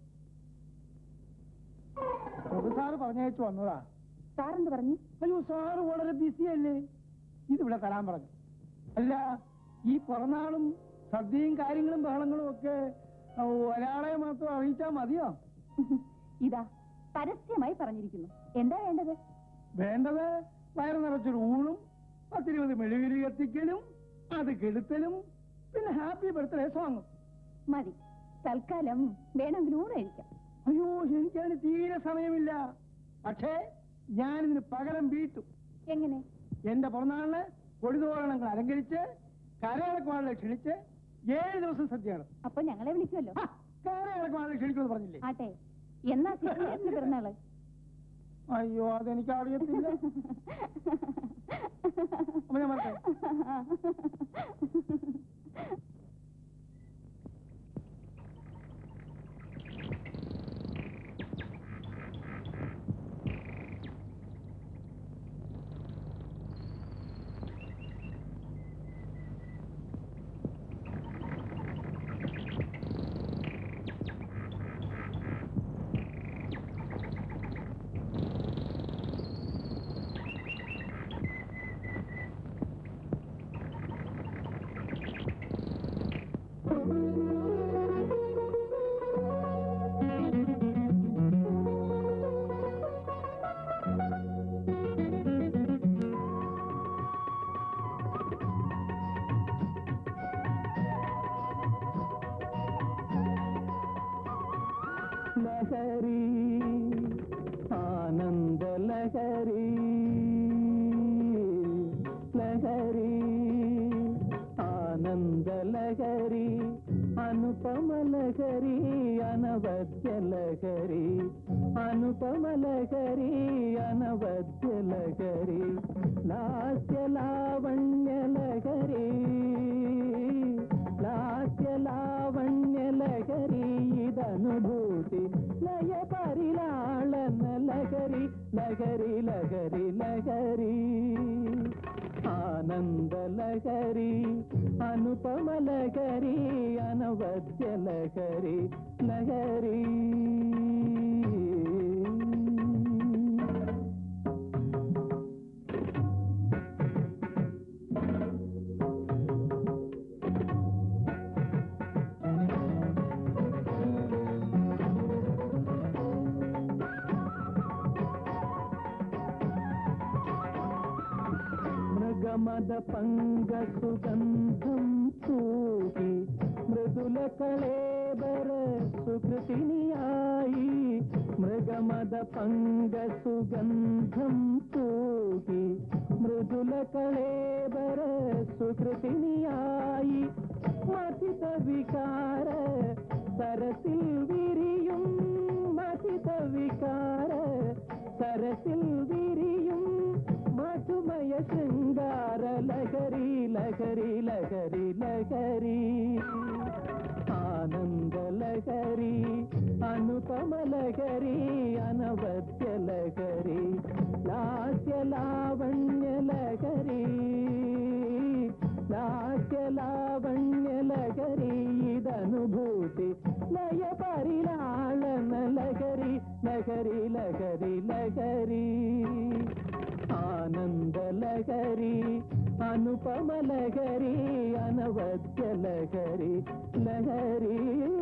പ്രഭു സാറ് പറഞ്ഞയച്ചു വന്നതാ സാറെന്ത് പറഞ്ഞു അയ്യോ സാറ് വളരെ ബിസിയല്ലേ ഇതിവിടെ തരാൻ പറഞ്ഞു അല്ല ഈ പിറന്നാളും സദ്യയും കാര്യങ്ങളും ബഹളങ്ങളും ഒക്കെ ആ, ഒരാളെ മാത്രം അറിയിച്ചാൽ മതിയോ ഇതാ പരസ്യമായി പറഞ്ഞിരിക്കുന്നു എന്താ വേണ്ടത് വേണ്ടത് വയറ് നിറച്ചൊരു ഊണും പത്തിരുപത് മെഴുകുതിരി കത്തിക്കലും അത് കെടുത്തലും പിന്നെ ഹാപ്പി ബർത്ത്ഡേ സോങ്ങും മതി തൽക്കാലം വേണമെങ്കിൽ ഊണ് കഴിക്കാം അയ്യോ എനിക്കതിന് തീരെ സമയമില്ല പക്ഷേ ഞാനിതിന് പകരം വീട്ടും എങ്ങനെ എന്റെ പിറന്നാളിന് കൊടിതോരണങ്ങൾ അലങ്കരിച്ച് കരയിളക്കുവാളെ ക്ഷണിച്ച് ഏഴ് ദിവസം സദ്യയാണ് അപ്പൊ ഞങ്ങളെ വിളിക്കുമല്ലോ കരയിളക്കുവാളെ ക്ഷണിക്കുമെന്ന് പറഞ്ഞില്ലേ ആട്ടെ എന്നാ സിദ്ധേട്ടന്റെ പിറന്നാള് അയ്യോ അതെനിക്ക് അറിയത്തില്ല അപ്പൊ ഞാൻ പറയട്ടെ ലഹരി ആനന്ദ ലഹരി ലഹരി ആനന്ദ ലഹരി അനുപമ ലഹരി അനവദ്യ ലഹരി അനുപമ ലഹരി അനവദ്യ ലഹരി ലാസ്യ ലാവണ്യ ലഹരി ലാസ്യ ലാവണ്യ ലഹരി ഇതനുഭൂതി ലയ പരിലാളന ലഹരി ലഹരി ലഹരി ലഹരി ആനന്ദ ലഹരി അനുപമ ലഹരി അനവദ്യ ലഹരി ലഹരി మృగమద పంగ సుగంధం చూ കളേബര സുകൃതിനിയായി മൃഗമത പങ്ക സുഗന്ധം തൂകി മൃദുല കളേബര സുകൃതിനിയായി മതിത വികാര സരസിൽ വിരിയും മതിത വികാര സരസിൽ വിരിയും മധുമയ ശൃംഗാര ലഹരി ലഹരി ലഹരി ലഹരി ആനന്ദ ലഹരി അനുപമ ലഹരി അനവദ്യ ലഹരി ലാസ്യ ലാവണ്യ ലഹരി ലാസ്യ ലാവണ്യ ലഹരി ഇതനുഭൂതി ലയ പരിലാളന ലഹരി ലഹരി ലഹരി ലഹരി ആനന്ദ ലഹരി അനുപമ ലഹരി അനവദ്യ ലഹരി ലഹരി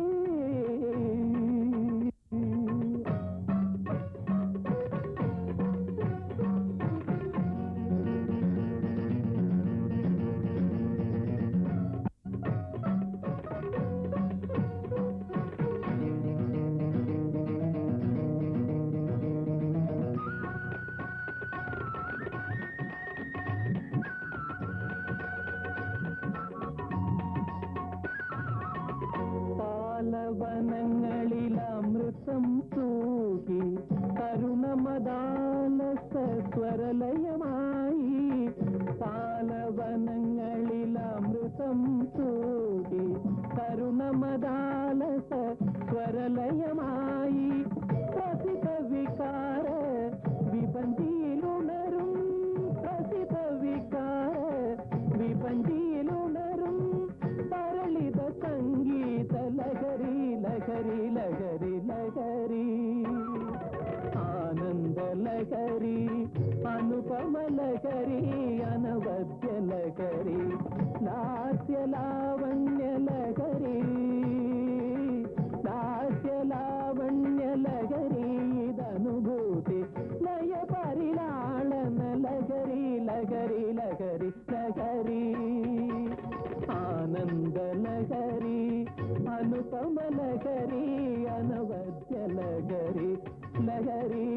പാലവനങ്ങളിൽ അമൃതം തൂകി കരുണമദാലസ സ്വരലയമായി പാലവനങ്ങളിൽ അമൃതം തൂകി കരുണമദാലസ സ്വരലയമായി പ്രസിദ്ധ വികാര വിപഞ്ചിയിലുണരും പ്രസിദ്ധ വികാര വിപഞ്ചിയിലുണരും തരളിത സംഗീത ലഹരി ലഹരി ലഹരി ലഹരി ആനന്ദ ലഹരി അനുപമ ലഹരി അനവദ്യ ലഹരി ലാസ്യ ലാവണ്യ ലഹരി ലാസ്യ ലാവണ്യ ലഹരി ഇതനുഭൂതി ലയ പരിലാളന ലഹരി ലഹരി ലഹരി ലഹരി ആനന്ദ ലഹരി അനുപമ ലഹരി അനവദ്യ ലഹരി ലഹരി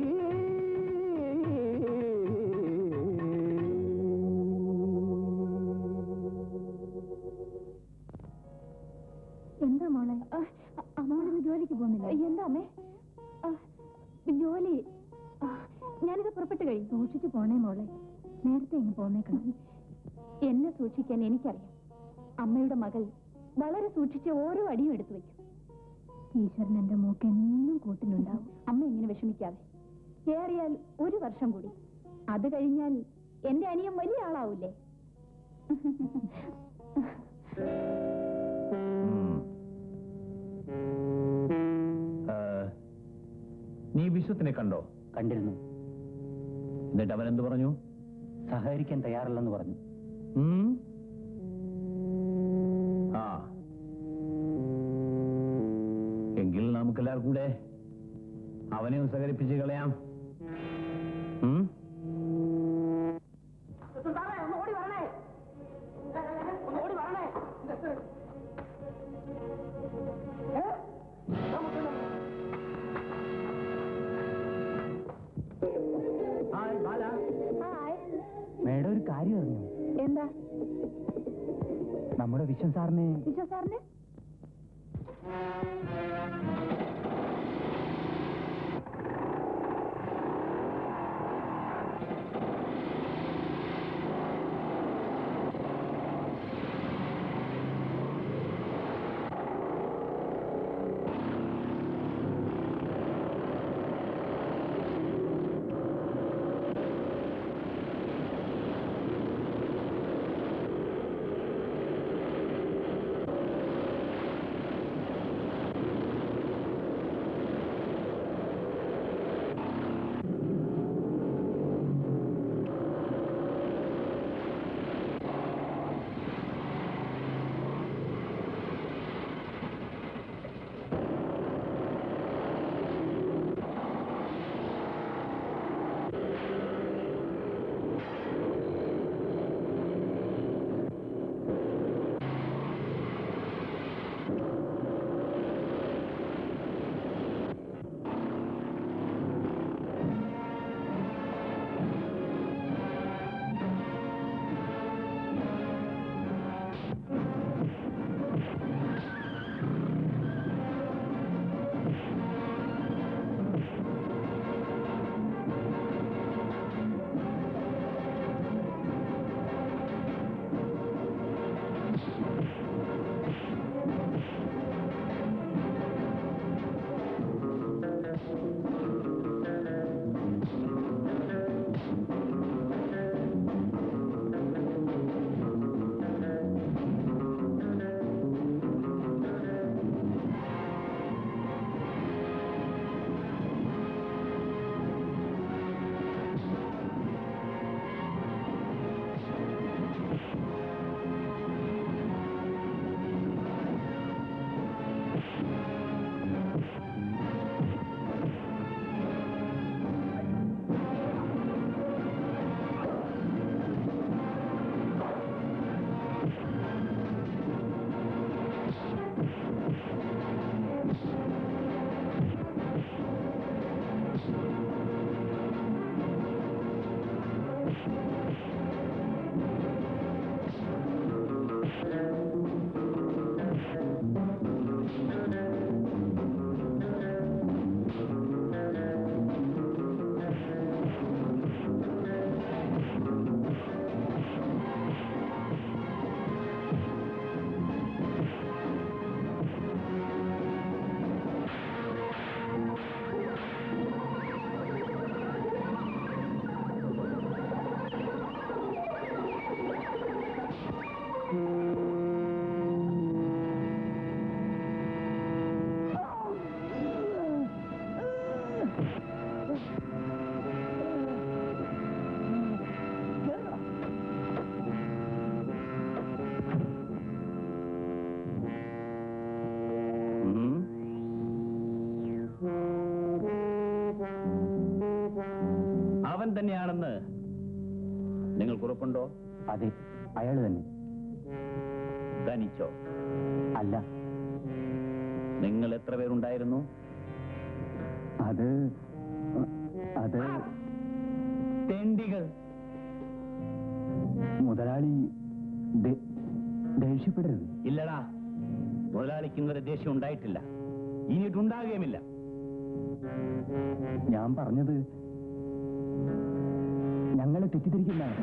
എന്താ മോളെ മോളിന്ന് ജോലിക്ക് പോകുന്നില്ല എന്താ അമ്മേ ആ, ജോലി ആ, ഞാനിത് പുറപ്പെട്ട് കഴിയും സൂക്ഷിച്ചു പോണേ മോളെ നേരത്തെ ഇങ്ങ് പോന്നേക്കണം എന്നെ സൂക്ഷിക്കാൻ എനിക്കറിയാം അമ്മയുടെ മകൾ വളരെ സൂക്ഷിച്ച് ഓരോ അടിയും എടുത്തു വെക്കും ഈശ്വരൻ എന്റെ മൂക്ക് എന്നും കൂട്ടിനുണ്ടാവും അമ്മ ഇങ്ങനെ വിഷമിക്കാതെ ഏറിയാൽ ഒരു വർഷം കൂടി അത് കഴിഞ്ഞാൽ എന്റെ അനിയൻ വലിയ ആളാവൂലേ നീ വിശ്വത്തിനെ കണ്ടോ കണ്ടിരുന്നു എന്നിട്ട് അവൻ എന്ത് പറഞ്ഞു സഹകരിക്കാൻ തയ്യാറല്ലെന്ന് പറഞ്ഞു ഉം? ആ എങ്കിൽ നമുക്കെല്ലാവർക്കും കൂടെ അവനെ ഒന്ന് സഹകരിപ്പിച്ച് കളയാം ഉം? മേഡം ഒരു കാര്യം അറിഞ്ഞു എന്താ നമ്മുടെ വിശ്വം സാറിനെ വിശ്വ സാറിന് ആ തന്നെയാണെന്ന് നിങ്ങൾക്ക് ഉറപ്പുണ്ടോ അതെ അയാള് തന്നെ തനിച്ചോ അല്ല നിങ്ങൾ എത്ര പേരുണ്ടായിരുന്നു അത് അത് തെണ്ടികൾ മുതലാളി ദേ- ദേഷ്യപ്പെടരുത് ഇല്ലടാ മുതലാളിക്ക് ഇന്നൊരു ദേഷ്യം ഉണ്ടായിട്ടില്ല ഇനിയിട്ടുണ്ടാകുകയുമില്ല ഞാൻ പറഞ്ഞത് ഞങ്ങളെ തെറ്റിദ്ധരിക്കുന്നതാണ്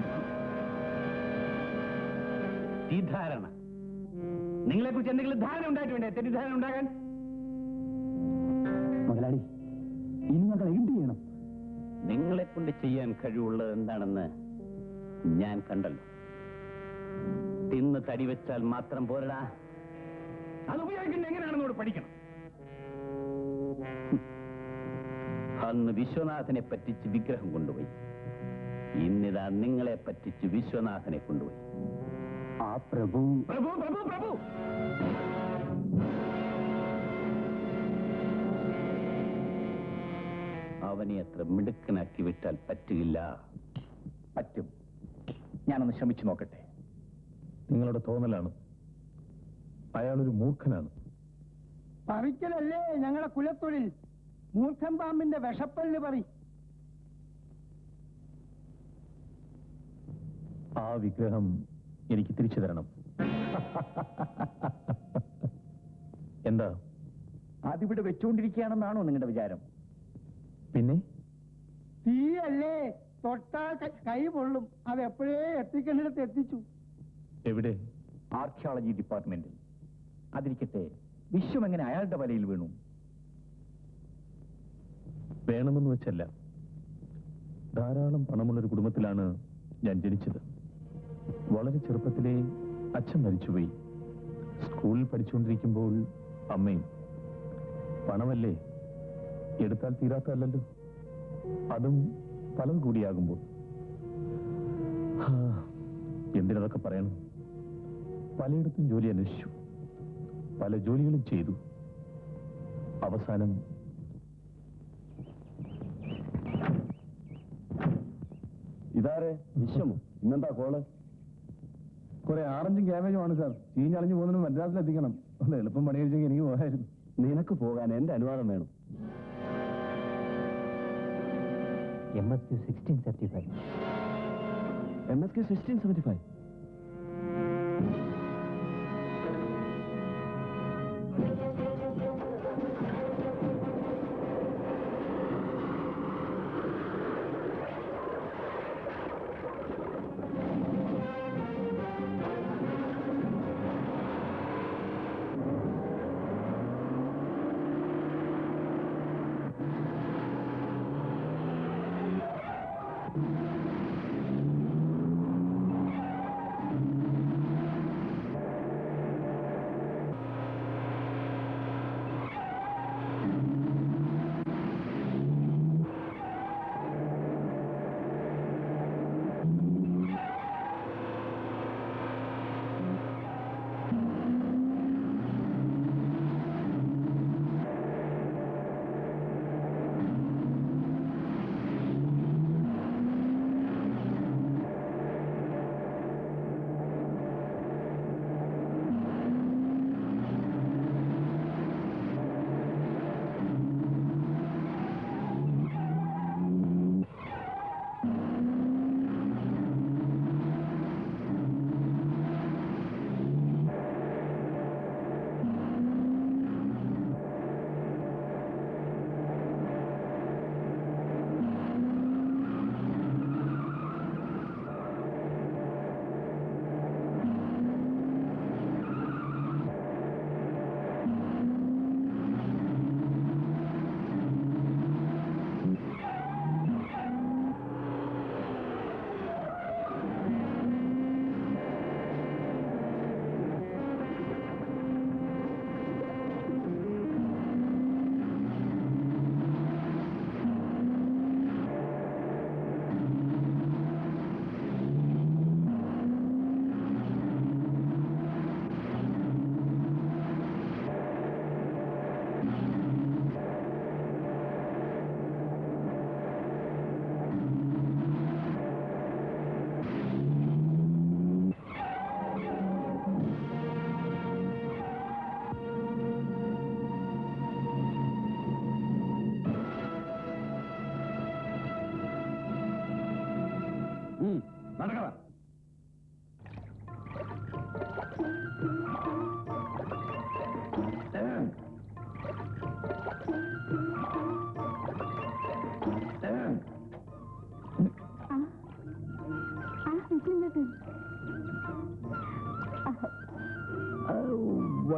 തെറ്റിദ്ധാരണ നിങ്ങളെ കുറിച്ച് എന്തെങ്കിലും ധാരണ ഉണ്ടായിട്ട് വേണ്ടേ തെറ്റിദ്ധാരണ ഉണ്ടാകാൻ മുതലാളി ഇനി ഞങ്ങൾ എന്ത് ചെയ്യണം നിങ്ങളെ കൊണ്ട് ചെയ്യാൻ കഴിവുള്ളത് എന്താണെന്ന് ഞാൻ കണ്ടല്ലോ തിന്ന് തടി വെച്ചാൽ മാത്രം പോരടാ അത് ഉപയോഗിക്കുന്നത് എങ്ങനെയാണെന്നോട് പഠിക്കണം അന്ന് വിശ്വനാഥനെ പറ്റിച്ച് വിഗ്രഹം കൊണ്ടുപോയി ഇന്നിതാ നിങ്ങളെ പറ്റിച്ച് വിശ്വനാഥനെ കൊണ്ടുപോയി ആ പ്രഭു പ്രഭു പ്രഭു പ്രഭു അവനെ അത്ര മിടുക്കനാക്കി വിട്ടാൽ പറ്റില്ല പറ്റും ഞാനൊന്ന് ശ്രമിച്ചു നോക്കട്ടെ നിങ്ങളുടെ തോന്നലാണ് അയാളൊരു മൂർഖനാണ് പറിക്കലല്ലേ ഞങ്ങളെ കുലത്തൊഴിൽ മൂർഖൻ പാമ്പിന്റെ വിഷപ്പല്ല് പറി ആ വിഗ്രഹം എനിക്ക് തിരിച്ചു തരണം എന്താ അതിവിടെ വെച്ചുകൊണ്ടിരിക്കുകയാണെന്നാണോ നിങ്ങളുടെ വിചാരം പിന്നെ തീയല്ലേ തൊട്ടാൽ ക- കൈ പൊള്ളും അത് എപ്പോഴേ എത്തിക്കേണ്ടിടത്ത് എത്തിച്ചു എവിടെ ആർക്കിയോളജി ഡിപ്പാർട്ട്മെന്റിൽ അതിരിക്കട്ടെ വിശ്വം എങ്ങനെ അയാളുടെ വലയിൽ വീണു വേണമെന്ന് വെച്ചല്ല ധാരാളം പണമുള്ളൊരു കുടുംബത്തിലാണ് ഞാൻ ജനിച്ചത് വളരെ ചെറുപ്പത്തിലേ അച്ഛൻ മരിച്ചുപോയി സ്കൂളിൽ പഠിച്ചുകൊണ്ടിരിക്കുമ്പോൾ അമ്മയും പണമല്ലേ എടുത്താൽ തീരാത്തതല്ലല്ലോ അതും പലതും കൂടിയാകുമ്പോൾ ഹാ, എന്തിനതൊക്കെ പറയണം പലയിടത്തും ജോലി അന്വേഷിച്ചു പല ജോലികളും ചെയ്തു അവസാനം ഇതാരെ വിശ്വമോ ഇന്നെന്താ കോള് കുറെ ആറഞ്ചും ക്യാബേജും ആണ് സാർ ചീഞ്ഞളിഞ്ഞു പോകുന്നതിന് മദ്രാസിൽ എത്തിക്കണം ഒന്ന് എളുപ്പം പണി കഴിച്ചെങ്കിൽ എനിക്ക് പോകായിരുന്നു നിനക്ക് പോകാൻ എന്റെ അനുവാദം വേണം M S Q sixteen seventy five M S K sixteen seventy five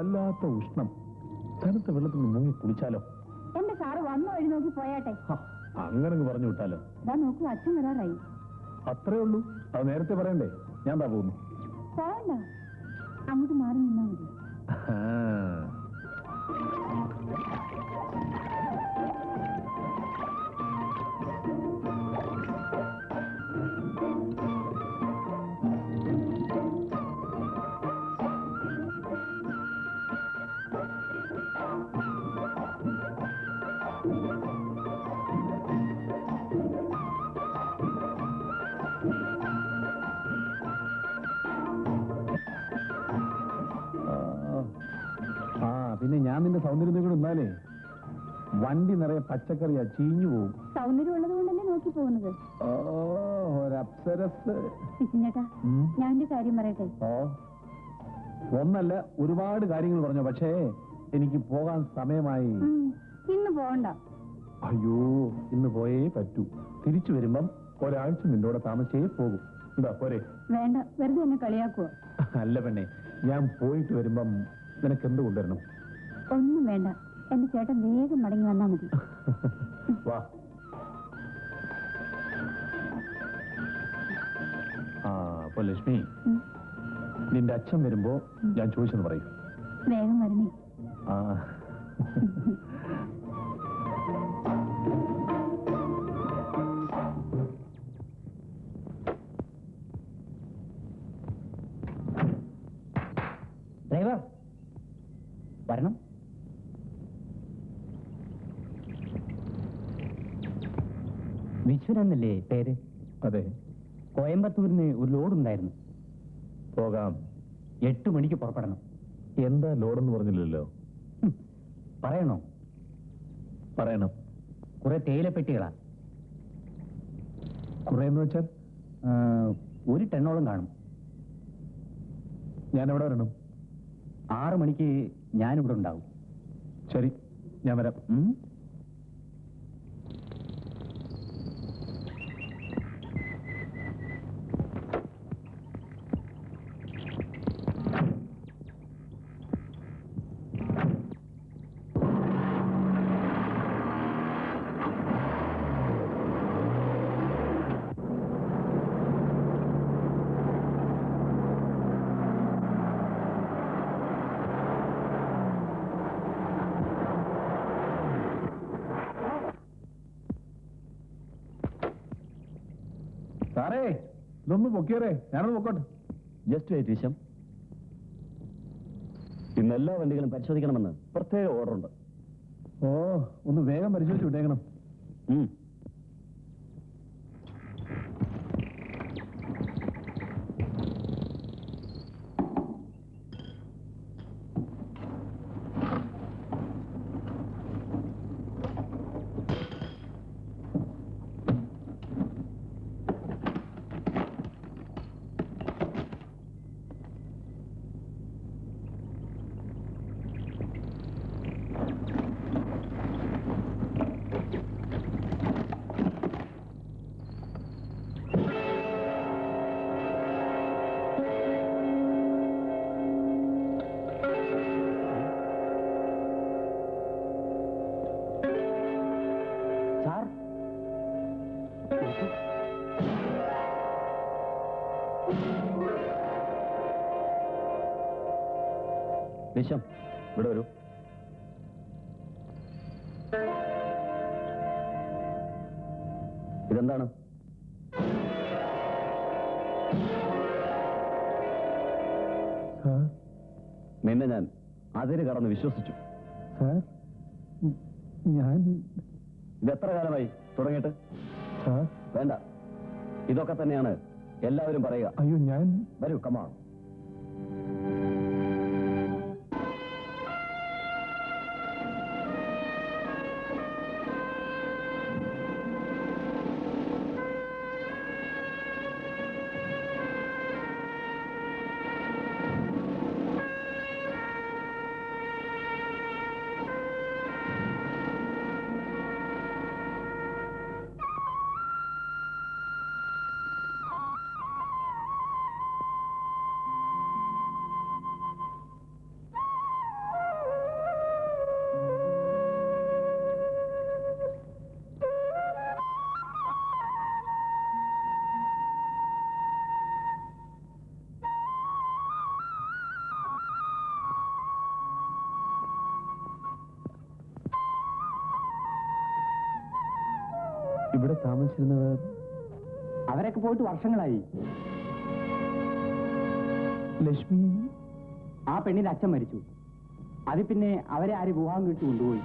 വല്ലാത്ത ഉഷ്ണം തണുത്ത വെള്ളത്തിൽ നിന്ന് മുങ്ങി കുളിച്ചാലോ എന്റെ സാറ് വന്ന വഴി നോക്കി പോയാട്ടെ ഹ, അങ്ങനെ അങ്ങ് പറഞ്ഞു വിട്ടാലോ ഇതാ നോക്കൂ അച്ഛൻ വരാറായി അത്രേ ഉള്ളൂ അത് നേരത്തെ പറയണ്ടേ ഞാൻ താ പോകുന്നു പോവണ്ട അങ്ങോട്ട് മാറി നിന്നാ മതി ആ. ആ പിന്നെ ഞാൻ നിന്റെ സൗന്ദര്യത്തിൽ കൂടെ നിന്നാലേ വണ്ടി നിറയെ പച്ചക്കറിയാ ചീഞ്ഞു പോകും സൗന്ദര്യം ഉള്ളത് കൊണ്ടല്ലേ നോക്കി പോകുന്നത് ഓ ഒരപ്സരസ് ചേട്ടാ ഉം. ഞാൻ എന്റെ കാര്യം പറയട്ടെ ഓ ഒന്നല്ല ഒരുപാട് കാര്യങ്ങൾ പറഞ്ഞു പക്ഷേ എനിക്ക് പോകാൻ സമയമായി ഉം, ഇന്ന് പോവണ്ട അയ്യോ ഇന്ന് പോയേ പറ്റൂ തിരിച്ചു വരുമ്പം ഒരാഴ്ച നിന്നോടെ താമസിച്ചേ പോകും എന്താ പോരെ വേണ്ട വെറുതെ എന്നെ കളിയാക്കുവോ അല്ല പെണ്ണെ ഞാൻ പോയിട്ട് വരുമ്പം നിനക്ക് എന്ത് കൊണ്ടുവരണം ഒന്നും വേണ്ട എന്റെ ചേട്ടൻ വേഗം മടങ്ങി വന്നാ മതി വാ ആ അപ്പൊ ലക്ഷ്മി ഉം, നിന്റെ അച്ഛൻ വരുമ്പോ ഞാൻ ചോദിച്ചെന്ന് പറയും വേഗം വരണേ ആ ഡ്രൈവർ വരണം വിശ്വൻ എന്നല്ലേ പേര് അതെ കോയമ്പത്തൂരിന് ഒരു ലോഡ് ഉണ്ടായിരുന്നു പോകാം എട്ട് മണിക്ക് പുറപ്പെടണം എന്താ ലോഡെന്ന് പറഞ്ഞില്ലല്ലോ ഹും, പറയണോ പറയണം കുറെ തേയിലപ്പെട്ടികളാ കുറെ എന്ന് വെച്ചാൽ ആ, ഒരു ടെണ്ണോളം കാണും ഞാൻ എവിടെ വരണം ആറ് മണിക്ക് ഞാനിവിടെ ഉണ്ടാവും ശരി ഞാൻ വരാം ഉം? സാറേ ഇതൊന്ന് പൊക്കിയറേ ഞാനത് പൊക്കോട്ടെ ജസ്റ്റ് വെയിറ്റ് വിശം ഇന്ന് എല്ലാ വണ്ടികളും പരിശോധിക്കണമെന്ന് പ്രത്യേക ഓർഡർ ഉണ്ട് ഓ ഒന്ന് വേഗം പരിശോധിച്ച് വിട്ടേക്കണം സാർ വിശം ഇവിടെ വരൂ ഇതെന്താണ് സാർ നിന്നെ ഞാൻ അതിര് കടന്ന് വിശ്വസിച്ചു സാർ ഉം, ഞാൻ ഇത് എത്ര കാലമായി തുടങ്ങിയിട്ട് സാർ വേണ്ട ഇതൊക്കെ തന്നെയാണ് എല്ലാവരും പറയുക അയ്യോ ഞാൻ വരൂ കമാൺ ഇവിടെ താമസിച്ചിരുന്നവർ അവരൊക്കെ പോയിട്ട് വർഷങ്ങളായി ലക്ഷ്മി ആ പെണ്ണിന്റെ അച്ഛൻ മരിച്ചു അത് പിന്നെ അവരെ ആര് വിവാഹം കഴിച്ചു കൊണ്ടുപോയി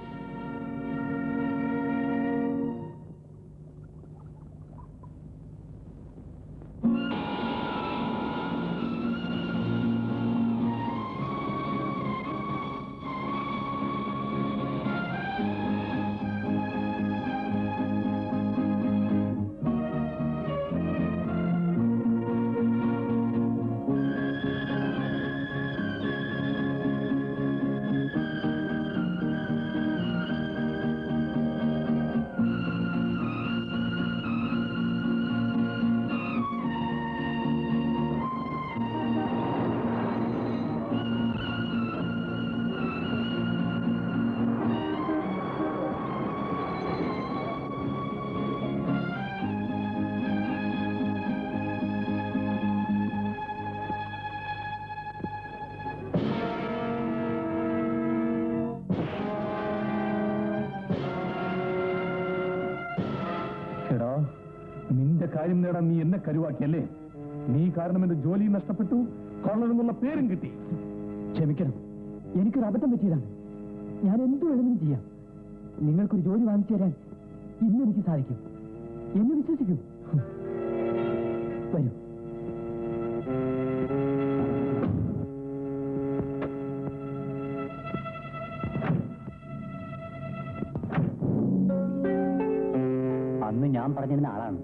എടാ നിന്റെ കാര്യം നേടാൻ നീ എന്നെ കരുവാക്കിയല്ലേ നീ കാരണം എന്റെ ജോലി നഷ്ടപ്പെട്ടു കോർണർ എന്നുള്ള പേരും കിട്ടി ക്ഷമിക്കണം എനിക്കൊരു അബദ്ധം പറ്റിയതാണ് ഞാൻ എന്തു വേണമെങ്കിലും ചെയ്യാം നിങ്ങൾക്കൊരു ജോലി വാങ്ങിച്ചു തരാൻ ഇന്ന് എനിക്ക് സാധിക്കും എന്നെ വിശ്വസിക്കൂ വരൂ അന്ന് ഞാൻ പറഞ്ഞിരുന്ന ആളാണ്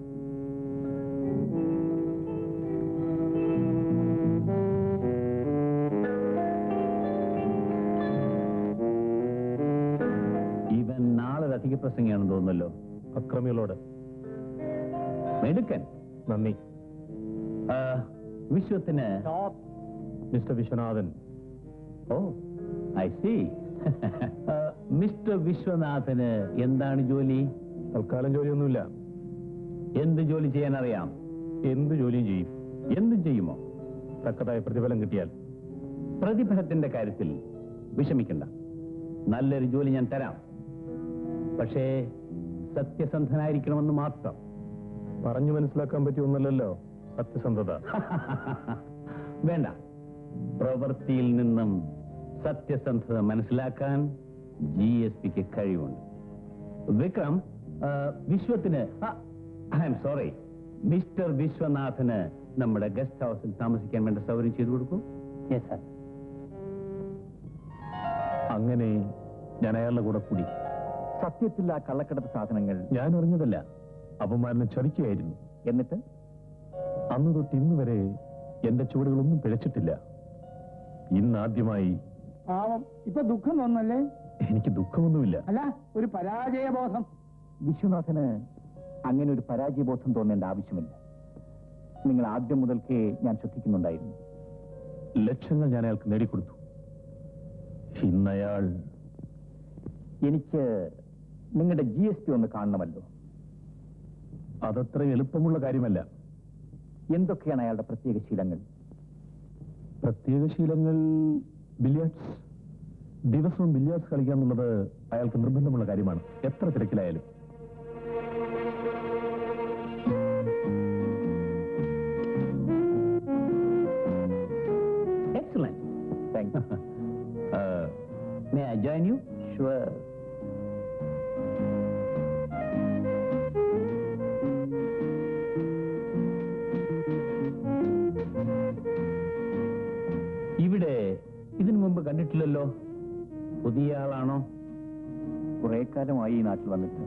ഇവൻ നാളെ അധിക പ്രസംഗിയാണെന്ന് തോന്നുന്നല്ലോ അക്രമികളോട് മെടുക്കൻ നന്ദി ആ, വിശ്വത്തിന് mister Viswanathan oh I see mister വിശ്വനാഥന് എന്താണ് ജോലി തൽക്കാലം ജോലിയൊന്നുമില്ല എന്ത് ജോലി ചെയ്യാൻ അറിയാം എന്ത് ജോലിയും ചെയ്യും എന്തും ചെയ്യുമോ തക്കതായ പ്രതിഫലം കിട്ടിയാൽ പ്രതിഫലത്തിന്റെ കാര്യത്തിൽ വിഷമിക്കണ്ട നല്ലൊരു ജോലി ഞാൻ തരാം പക്ഷേ സത്യസന്ധനായിരിക്കണമെന്ന് മാത്രം പറഞ്ഞു മനസ്സിലാക്കാൻ പറ്റിയ ഒന്നല്ലല്ലോ സത്യസന്ധത വേണ്ട പ്രവൃത്തിയിൽ നിന്നും സത്യസന്ധത മനസ്സിലാക്കാൻ ജി എസ് പിക്ക് കഴിവുണ്ട് വിക്രം ആ, വിശ്വത്തിന് ഐ എം സോറി മിസ്റ്റർ വിശ്വനാഥന് നമ്മുടെ ഗസ്റ്റ് ഹൗസിൽ താമസിക്കാൻ വേണ്ട സൗകര്യം ചെയ്തു കൊടുക്കൂ യെസ് സാർ അങ്ങനെ ഞാൻ അയാളുടെ കൂടെ കൂടി സത്യത്തിൽ ആ കള്ളക്കടത്ത് സാധനങ്ങൾ ഞാൻ അറിഞ്ഞതല്ല അപമാനം ചതിക്കുകയായിരുന്നു എന്നിട്ട് അന്ന് തൊട്ട് ഇന്ന് വരെ എന്റെ ചുവടുകളൊന്നും പിഴച്ചിട്ടില്ല ഇന്നാദ്യമായി പാവം ഇപ്പൊ ദുഃഖം തോന്നല്ലേ എനിക്ക് ദുഃഖമൊന്നുമില്ല അല്ല ഒരു പരാജയബോധം വിശ്വനാഥന് അങ്ങനെ ഒരു പരാജയബോധം തോന്നേണ്ട ആവശ്യമില്ല നിങ്ങൾ ആദ്യം മുതൽക്കേ ഞാൻ ശ്രദ്ധിക്കുന്നുണ്ടായിരുന്നു ലക്ഷങ്ങൾ ഞാൻ അയാൾക്ക് നേടിക്കൊടുത്തു ഇന്നയാൾ എനിക്ക് നിങ്ങളുടെ ജി എസ് ടി ഒന്ന് കാണണമല്ലോ അതത്ര എളുപ്പമുള്ള കാര്യമല്ല എന്തൊക്കെയാണ് അയാളുടെ പ്രത്യേക ശീലങ്ങൾ പ്രത്യേക ശീലങ്ങൾ ബില്യാർഡ്സ് ദിവസവും ബില്യാർഡ്സ് കളിക്കുക എന്നുള്ളത് അയാൾക്ക് നിർബന്ധമുള്ള കാര്യമാണ് എത്ര തിരക്കിലായാലും excellent thank you may I join you sure ഇവിടെ ഇതിനു മുമ്പ് കണ്ടിട്ടില്ലല്ലോ പുതിയ ആളാണോ കുറെ കാലമായി ഈ നാട്ടിൽ വന്നിട്ട്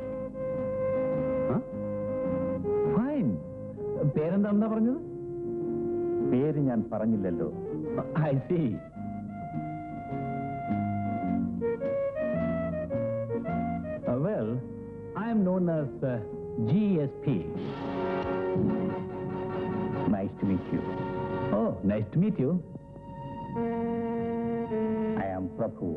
ഫൈൻ പേരെന്താ പറഞ്ഞത് പേര് ഞാൻ പറഞ്ഞില്ലല്ലോ I see well I'm known as G S P nice to meet you oh nice to meet you I am Prabhu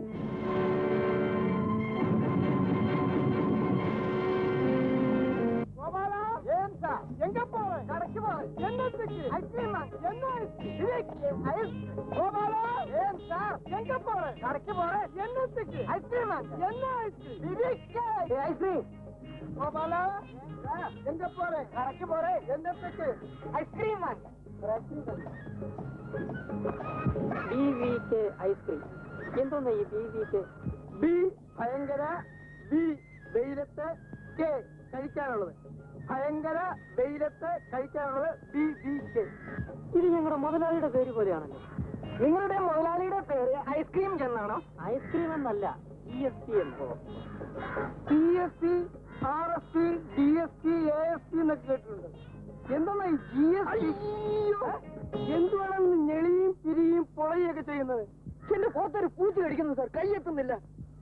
Gopala ஏன் சார் எங்க போற கடைக்கு போற என்னத்துக்கு ஐஸ்கிரீம் என்ன ஐஸ் கோபாலா ஏன் சார் எங்க போற கடைக்கு போற என்னத்துக்கு ஐஸ்கிரீம் என்ன ஐஸ்கிரீம் ஐஸ்கிரீம் ഗോപാല എന്റെ പോരെ കറക്കി പോരെ എന്റെ തെക്ക് ഐസ്ക്രീം വാങ്ങ ബി വി കെ ഐസ്ക്രീം എന്തോന്നാ ഈ ബി വി കെ ബി ഭയങ്കര ബി വെയിലത്ത് കെ കഴിക്കാനുള്ളത് ഭയങ്കര വെയിലത്ത് കഴിക്കാനുള്ളത് ബി ബി കെ ഇത് ഞങ്ങളുടെ മുതലാളിയുടെ പേര് പോലെയാണല്ലോ നിങ്ങളുടെ മുതലാളിയുടെ പേര് ഐസ്ക്രീം എന്നാണോ ഐസ്ക്രീം എന്നല്ല ജി എസ് ടി എന്തോ P S C R S P D S P A S P എന്നൊക്കെ കേട്ടിട്ടുണ്ട് എന്താണ് ഈ ജി എസ് എന്തുവാണ് ഞെളിയും പിരിയും പൊളയൊക്കെ ചെയ്യുന്നത് എന്റെ പോത്തൊരു പൂച്ച കടിക്കുന്നു സാർ കൈയെത്തുന്നില്ല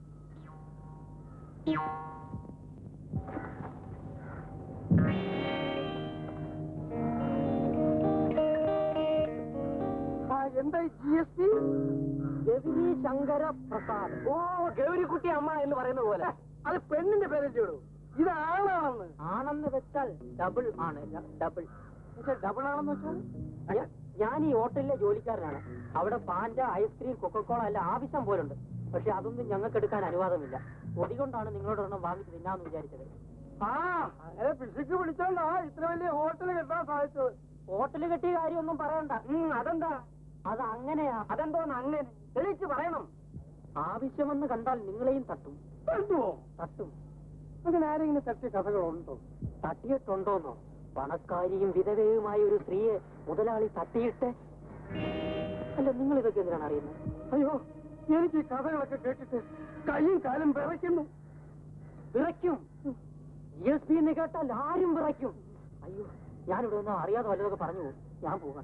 ആ എന്താ G S T Gauri Shankara Prasad oh ഗൗരിക്കുട്ടി അമ്മ എന്ന് പറയുന്ന പോലെ അത് പെണ്ണിന്റെ പേരല്ലേ ഉള്ളൂ ഇത് ആണാണെന്ന് ആണെന്ന് വെച്ചാൽ ഡബിൾ ആണ് ഡബിൾ പക്ഷെ ഡബിൾ ആണെന്ന് വെച്ചാൽ ഞാ- ഞാൻ ഈ ഹോട്ടലിലെ ജോലിക്കാരനാണ് അവിടെ പാൻറ്റ ഐസ്ക്രീം കൊക്കക്കോള എല്ലാം ആവശ്യം പോലുണ്ട് പക്ഷെ അതൊന്നും ഞങ്ങൾക്ക് എടുക്കാൻ അനുവാദമില്ല പൊടി കൊണ്ടാണ് നിങ്ങളോടൊരെണ്ണം വാങ്ങിച്ച് തിന്നാന്ന് വിചാരിച്ചത് ആ അങ്ങനെ പിശുക്ക് പിടിച്ചോണ്ടാ ഇത്ര വലിയ ഹോട്ടൽ കെട്ടാൻ സാധിച്ചത് ഹോട്ടൽ കെട്ടിയ കാര്യമൊന്നും പറയണ്ട ഉം, അതെന്താ അത് അങ്ങനെയാ അതെന്തോന്ന് അങ്ങനെ തെളിയിച്ച് പറയണം ആവശ്യമെന്ന് കണ്ടാൽ നിങ്ങളെയും തട്ടും തട്ടുവോ തട്ടും അങ്ങനെ ആരെങ്കിലും തട്ടിയ കഥകളുണ്ടോ തട്ടിയിട്ടുണ്ടോന്നോ പണക്കാരിയും വിധവയുമായ ഒരു സ്ത്രീയെ മുതലാളി തട്ടിയിട്ട് അല്ല നിങ്ങൾ ഇതൊക്കെ എന്തിനാണ് അറിയുന്നത് അയ്യോ എനിക്ക് ഈ കഥകളൊക്കെ കേട്ടിട്ട് കൈയും കാലും വിറയ്ക്കുന്നു വിറയ്ക്കും ജി എസ് പി എന്ന് കേട്ടാൽ ആരും വിറയ്ക്കും അയ്യോ ഞാനിവിടെ ഒന്നും അറിയാതെ വല്ലതൊക്കെ പറഞ്ഞു പോകും ഞാൻ പോകാം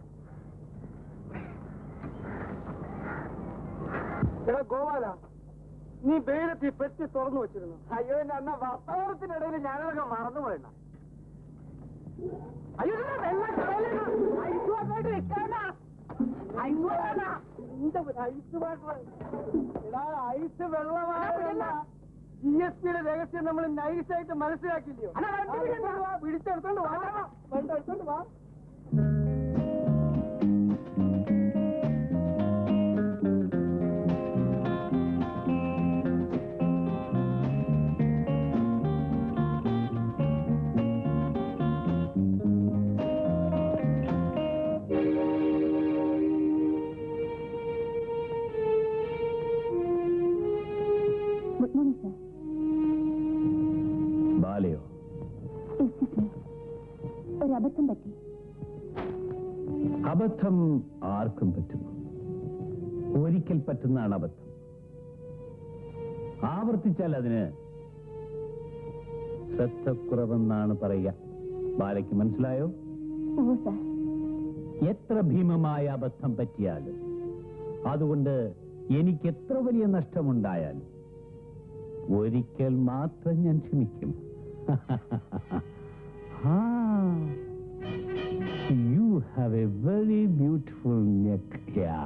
എടാ ഗോപാല നീ വെയിലത്ത് ഈ പെട്ടി തുറന്നു വെച്ചിരുന്നു അയ്യോ എന്റെ അന്ന വർത്തമാനത്തിനിടയിൽ ഞാനതൊക്കെ മറന്നുപോയിണ്ട അയ്യോ ഇതിലെ വെള്ളം കളയരുത്. ഐസ് വാട്ടറായിട്ട് വെക്കാനാ. ഐസ് വാട്ടറാ. നിന്റെ ഒരു ഐസ് വാട്ടർ. എടാ, ഐസ് വെള്ളമാണ് ജി എസ് പിയുടെ രഹസ്യം നമ്മൾ നൈസായിട്ട് മനസ്സിലാക്കില്ലയോ എടുത്തോണ്ട് വാ, പിടിച്ചെടുത്തോണ്ട് വാ വേണ്ട എടുത്തോണ്ട് വാ ഗുഡ് മോർണിംഗ് സർ ബാലയോ എക്സ്ക്യൂസ് മീ ഒരു അബദ്ധം പറ്റി അബദ്ധം ആർക്കും പറ്റും ഒരിക്കൽ പറ്റുന്നതാണ് അബദ്ധം ആവർത്തിച്ചാൽ അതിന് ശ്രദ്ധക്കുറവെന്നാണ് പറയുക ബാലയ്ക്ക് മനസ്സിലായോ ഓ സർ എത്ര ഭീമമായ അബദ്ധം പറ്റിയാലും അതുകൊണ്ട് എനിക്ക് എത്ര വലിയ നഷ്ടമുണ്ടായാലും ഒരിക്കൽ മാത്രം ഞാൻ ക്ഷമിക്കും you have a very beautiful neck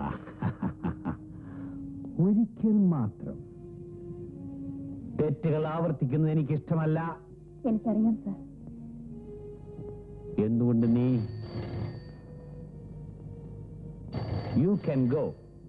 ഒരിക്കൽ മാത്രം തെറ്റുകൾ ആവർത്തിക്കുന്നത് എനിക്ക് ഇഷ്ടമല്ല എനിക്കറിയാം സർ എന്തുകൊണ്ട് നീ you can go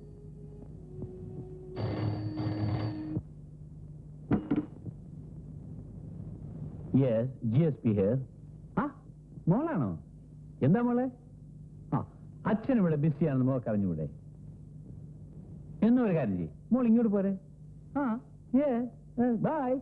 yes G S P here ആ മോളാണോ എന്താ മോളെ ആ അച്ഛൻ ഇവിടെ ബിസിയാണെന്ന് മോൾക്ക് അറിഞ്ഞുകൂടെ എന്നൊരു കാര്യം ചെയ്യും മോൾ ഇങ്ങോട്ട് പോരെ ആ യെസ് ബൈ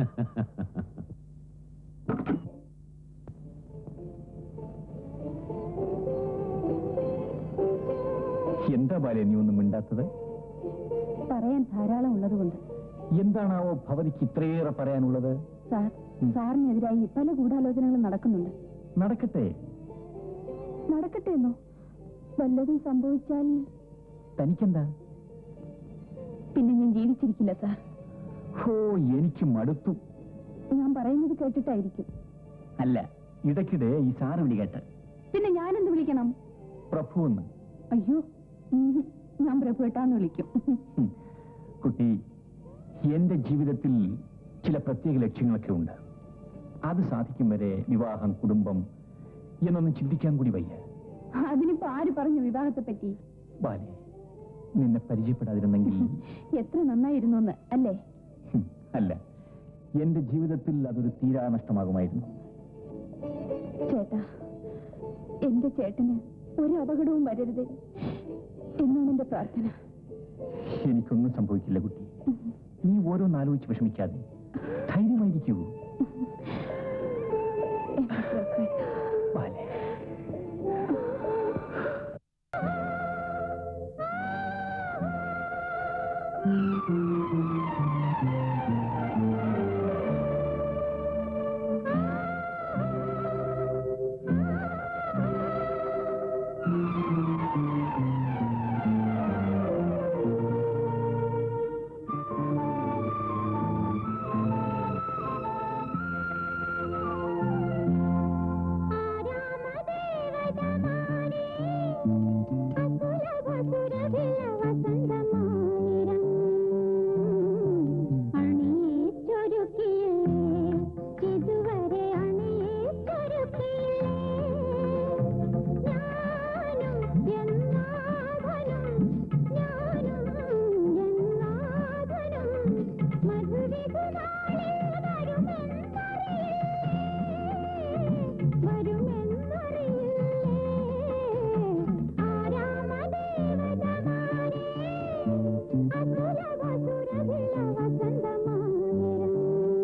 എന്താ ബാല്യ നീ ഒന്നും മിണ്ടാത്തത് പറയാൻ ധാരാളം ഉള്ളതുകൊണ്ട് എന്താണാവോ ഭവതിക്ക് ഇത്രയേറെ പറയാനുള്ളത് സാർ സാറിനെതിരായി പല ഗൂഢാലോചനകളും നടക്കുന്നുണ്ട് നടക്കട്ടെ നടക്കട്ടെ എന്നോ വല്ലതും സംഭവിച്ചാൽ തനിക്കെന്താ പിന്നെ ഞാൻ ജീവിച്ചിരിക്കില്ല സാർ ഹോ എനിക്ക് മടുത്തു ഞാൻ പറയുന്നത് കേട്ടിട്ടായിരിക്കും അല്ല ഇടയ്ക്കിടെ ഈ സാറ് വിളി കേട്ട് പിന്നെ ഞാനെന്ത് വിളിക്കണം പ്രഭു എന്ന് അയ്യോ ഉം, ഞാൻ പ്രഭുവേട്ടാന്ന് വിളിക്കും ഹും. കുട്ടി എന്റെ ജീവിതത്തിൽ ചില പ്രത്യേക ലക്ഷ്യങ്ങളൊക്കെ ഉണ്ട് അത് സാധിക്കും വരെ വിവാഹം കുടുംബം എന്നൊന്നും ചിന്തിക്കാൻ കൂടി വയ്യ അതിനിപ്പോ ആര് പറഞ്ഞു വിവാഹത്തെ പറ്റി ബാലെ നിന്നെ പരിചയപ്പെടാതിരുന്നെങ്കിൽ എത്ര നന്നായിരുന്നു എന്ന് അല്ലേ ഹും, അല്ല എന്റെ ജീവിതത്തിൽ അതൊരു തീരാ നഷ്ടമാകുമായിരുന്നു ചേട്ടാ എന്റെ ചേട്ടന് ഒരു അപകടവും വരരുത് എന്നാണ് എന്റെ പ്രാർത്ഥന എനിക്കൊന്നും സംഭവിക്കില്ല കുട്ടി നീ ഓരോന്നാലോചിച്ച് വിഷമിക്കാതെ ധൈര്യമായിരിക്കൂ എന്റെ പ്രൊഫേട്ട ബാലേ ഇതുവരെ അണിയിച്ചൊരുക്കിയില്ലേ ഞാനും എന്നാഥനും ഞാനും എന്നാഥനും മധുവിധുനാളിൽ വരുമെന്നറിയില്ലേ വരുമെന്നറിയില്ലേ ആരാമദേവതമാരേ അസുരവസുരഭില വസന്തമായിരം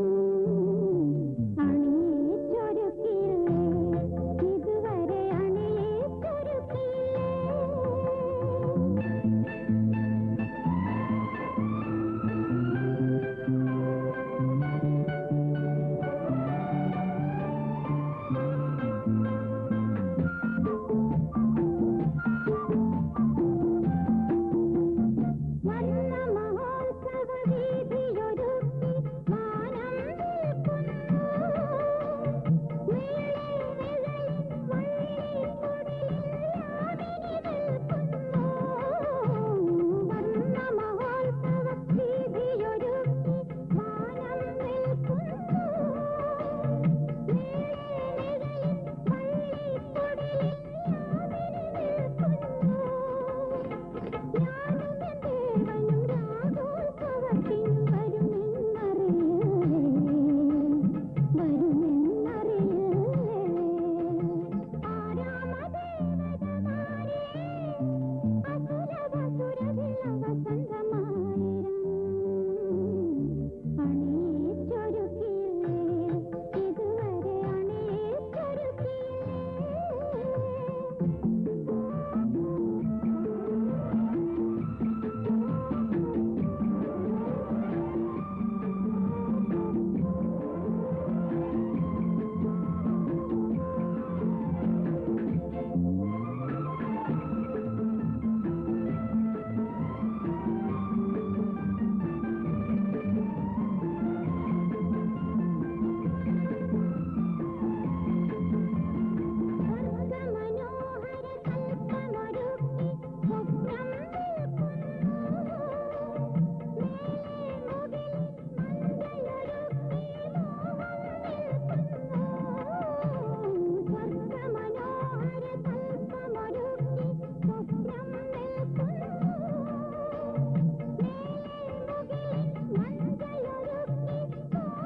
അണിയിച്ചൊരുക്കിയില്ലേ ഇതുവരെ അണിയിച്ചൊരുക്കിയില്ലേ വർണ്ണ മഹോത്സവ വീതിയൊരുക്കി മാനം നിൽക്കുന്നു വർണ്ണ മഹോത്സവ വീതിയൊരുക്കി മാനം നിൽക്കുന്നു ഇതുവരെ അണിയിച്ചൊരുക്കിയില്ലേ സ്വർഗമനോഹര കൽപ്പമൊരുക്കി സ്വപ്നം നിൽക്കുന്നു മേലെ മുകിൽ മഞ്ചലൊരുക്കി മോഹം നിൽക്കുന്നു സ്വർഗമനോഹര കൽപ്പമൊരുക്കി സ്വപ്നം നിൽക്കുന്നു മേലെ മുകിൽ മഞ്ചലൊരുക്കി